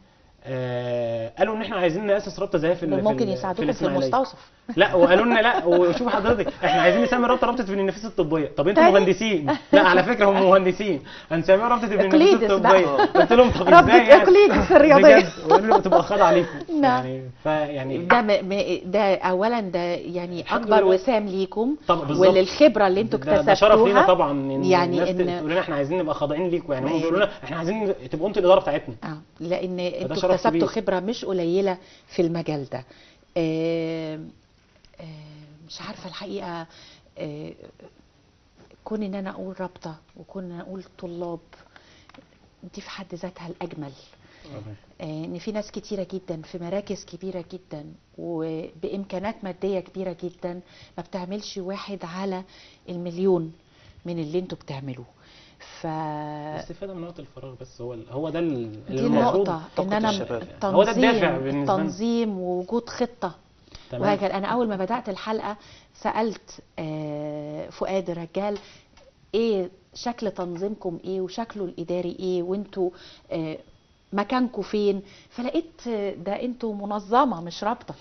آه، قالوا ان احنا عايزين ناسس رابطه زي في ال- دول في ممكن ال- يساعدوكم في الإسماعيلية. المستوصف لا وقالوا لنا لا وشوف حضرتك احنا عايزين نسمي رابطه رابطه ابن النفيس الطبيه طب انتوا تاني؟ مهندسين لا على فكره هم مهندسين هنسميها رابطه ابن النفيس إقليدس بقى. الطبيه قلت لهم طب رابطة ازاي يعني إقليدس الرياضية. بجد وقالوا لي تبقى خاضعه عليكم نعم. يعني فيعني ده م... م... ده اولا ده يعني الحمد اكبر لله. وسام ليكم طبعا بالظبط. وللخبره اللي انتوا ده, ده شرف لينا اكتسبتوها طبعا ان يعني الناس إن- تقول لنا احنا عايزين نبقى خاضعين ليكم يعني ما هم هي بيقولوا لنا احنا عايزين تبقوا انتوا الاداره بتاعتنا اه لان انتوا شرف اكتسبتوا كبير. خبره مش قليله في المجال ده آه آه مش عارفه الحقيقه آه كون ان انا اقول رابطه وكون ان انا اقول طلاب دي في حد ذاتها الاجمل آه، ان في ناس كتيره جدا في مراكز كبيره جدا وبامكانات ماديه كبيره جدا ما بتعملش واحد على المليون من اللي انتوا بتعملوه ف الاستفاده من وقت الفراغ بس هو ال- هو ده ال- دي المفروض النقطة ان طاقة انا الشباب. هو ده الدافع تنظيم بالنسبة لنا. تنظيم ووجود خطة تمام وهكذا انا اول ما بدأت الحلقة سألت آه، فؤاد الرجال ايه شكل تنظيمكم ايه وشكله الاداري ايه وانتوا آه، مكانكم فين فلقيت آه، ده انتوا منظمة مش رابطة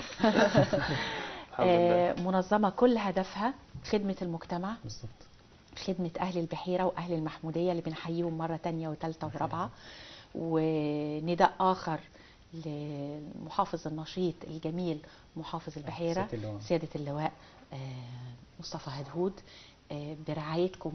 الحمد لله آه، منظمة كل هدفها خدمة المجتمع بالظبط خدمة أهل البحيرة وأهل المحمودية اللي بنحييهم مرة تانية وتالتة ورابعة ونداء آخر للمحافظ النشيط الجميل محافظ البحيرة سيادة اللواء. سيادة اللواء آه، مصطفى هدهود آه، برعايتكم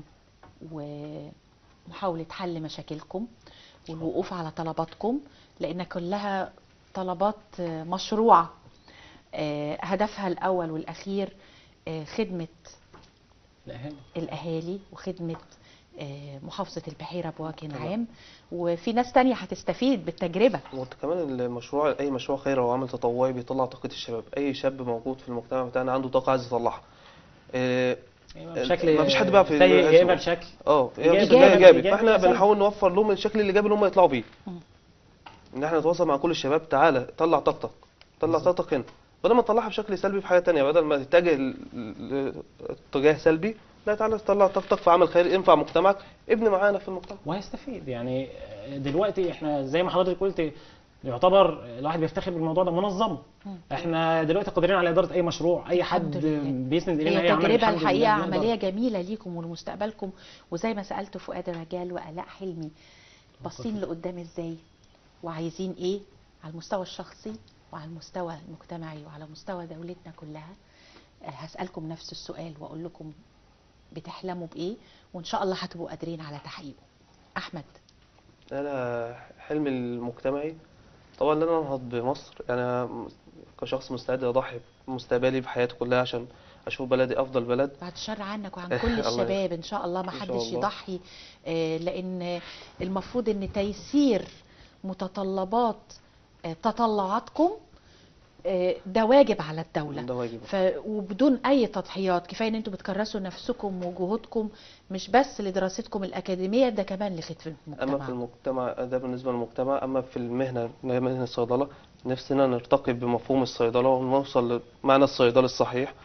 ومحاولة حل مشاكلكم والوقوف على طلباتكم لأن كلها طلبات آه، مشروعة آه، هدفها الأول والأخير آه، خدمة الاهالي الاهالي وخدمه آه، محافظه البحيره بوجه طبعا. عام وفي ناس تانية هتستفيد بالتجربه وانت كمان المشروع اي مشروع خير او عمل تطوعي بيطلع طاقه الشباب اي شاب موجود في المجتمع بتاعنا عنده طاقه عايز يطلعها آه، أيوة، بشكل ما فيش حد بقى في سيء يا الأسوأ. اما بشكل اه إيجابي. ايجابي إيجابي. ايجابي إيجابي فاحنا مثلاً. بنحاول نوفر لهم الشكل الايجابي اللي هم يطلعوا بيه مم. ان احنا نتواصل مع كل الشباب تعالى طلع طاقتك طلع طاقتك هنا بدل ما تطلعها بشكل سلبي في حاجه تانية بدل ما تتجه ل- ل- اتجاه سلبي لا تعالى تطلع طاقتك في عمل خيري ينفع مجتمعك ابني معانا في المجتمع وهيستفيد يعني دلوقتي احنا زي ما حضرتك قلت يعتبر الواحد بيفتخر بالموضوع ده منظم احنا دلوقتي قادرين على اداره اي مشروع اي حد الحمد لله. بيسند الينا اي هي عمل تجربه الحمد لله الحقيقه بنقدر. عمليه جميله ليكم ولمستقبلكم وزي ما سالت فؤاد الرجال والاء حلمي باصين لقدام ازاي وعايزين ايه على المستوى الشخصي وعلى المستوى المجتمعي وعلى مستوى دولتنا كلها آه، هسالكم نفس السؤال واقول لكم بتحلموا بايه وان شاء الله هتبقوا قادرين على تحقيقه احمد انا حلمي المجتمعي طبعا ان انا انهض بمصر انا كشخص مستعد اضحي بمستقبلي بحياتي كلها عشان اشوف بلدي افضل بلد بعد الشر عنك وعن الله كل يخليك. الشباب ان شاء الله ما إن شاء حدش الله. يضحي آه، لان المفروض ان تيسير متطلبات آه، تطلعاتكم آه، ده واجب على الدوله ده واجب ف... وبدون اي تضحيات كفايه ان انتوا بتكرسوا نفسكم وجهودكم مش بس لدراستكم الاكاديميه ده كمان لخدمه اما في المجتمع المجتمع ده بالنسبه للمجتمع اما في المهنه مهنه الصيدله نفسنا نرتقي بمفهوم الصيدله ونوصل لمعنى الصيدلي الصحيح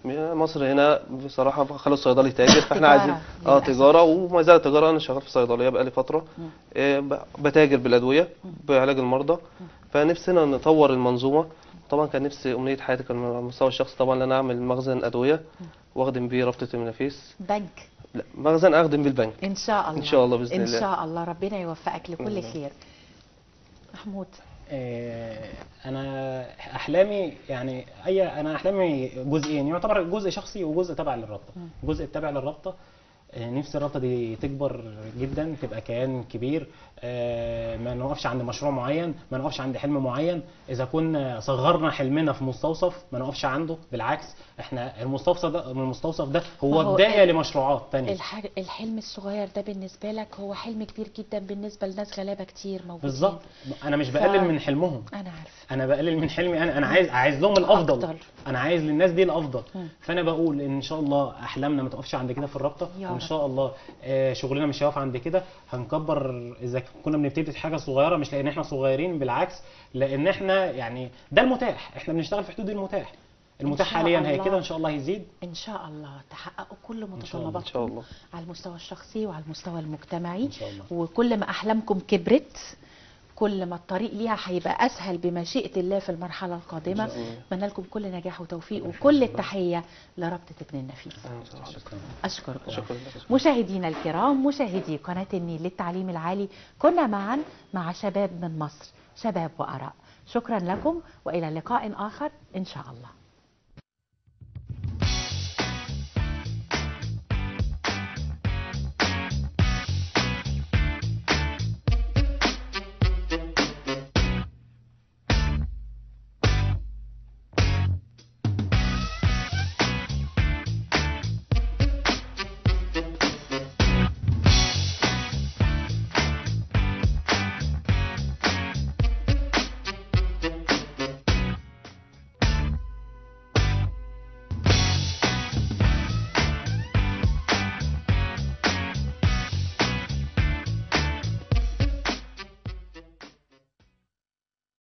مصر هنا بصراحه خلوا الصيدلي تاجر فاحنا تجارة عايزين اه للأسف. تجاره وما زالت تجاره انا شغال في صيدليه بقالي فتره آه، ب- بتاجر بالادويه بعلاج المرضى فنفسنا نطور المنظومه طبعا كان نفسي امنيه حياتي كان على المستوى الشخصي طبعا ان انا اعمل مخزن ادويه واخدم بيه رابطه المنافيس بنك لا مخزن اخدم بيه البنك ان شاء الله إن شاء الله بإذن ان الله. شاء الله ربنا يوفقك لكل الله. خير محمود آه، انا احلامي يعني اي انا احلامي جزئين يعتبر جزء شخصي وجزء تبع للرابطه الجزء التابع للرابطه آه، نفسي الرابطه دي تكبر جدا تبقى كيان كبير آه، ما نوقفش عند مشروع معين ما نوقفش عند حلم معين اذا كنا صغرنا حلمنا في مستوصف ما نوقفش عنده بالعكس احنا المستوصف ده المستوصف ده ما هو هو بدايه ال- لمشروعات تانية الحاج... الحلم الصغير ده بالنسبه لك هو حلم كبير جدا بالنسبه لناس غلابه كتير موجودين بالظبط انا مش ف- بقلل من حلمهم انا عارفه انا بقلل من حلمي انا انا عايز عايز لهم الافضل أكتر. انا عايز للناس دي الافضل مم. فانا بقول ان شاء الله احلامنا ما تقفش عند كده في الرابطه يا وان رب. شاء الله آه، شغلنا مش هيقف عند كده هنكبر اذا كنا بنبتدي في حاجه صغيره مش لان احنا صغيرين بالعكس لان احنا يعني ده المتاح احنا بنشتغل في حدود المتاح المتاح شاء حاليا هي الله. كده ان شاء الله هيزيد ان شاء الله تحققوا كل شاء الله، ان متطلباتكم شاء الله على المستوى الشخصي وعلى المستوى المجتمعي ان شاء الله وكل ما احلامكم كبرت كل ما الطريق ليها هيبقى اسهل بمشيئه الله في المرحله القادمه إن شاء الله. اتمنى لكم كل نجاح وتوفيق وكل التحيه لرابطه ابن النفيس شكرا اشكركم شكرا مشاهدينا الكرام مشاهدي قناة النيل للتعليم العالي كنا معا مع شباب من مصر شباب وآراء شكرا لكم وإلى لقاء آخر إن شاء الله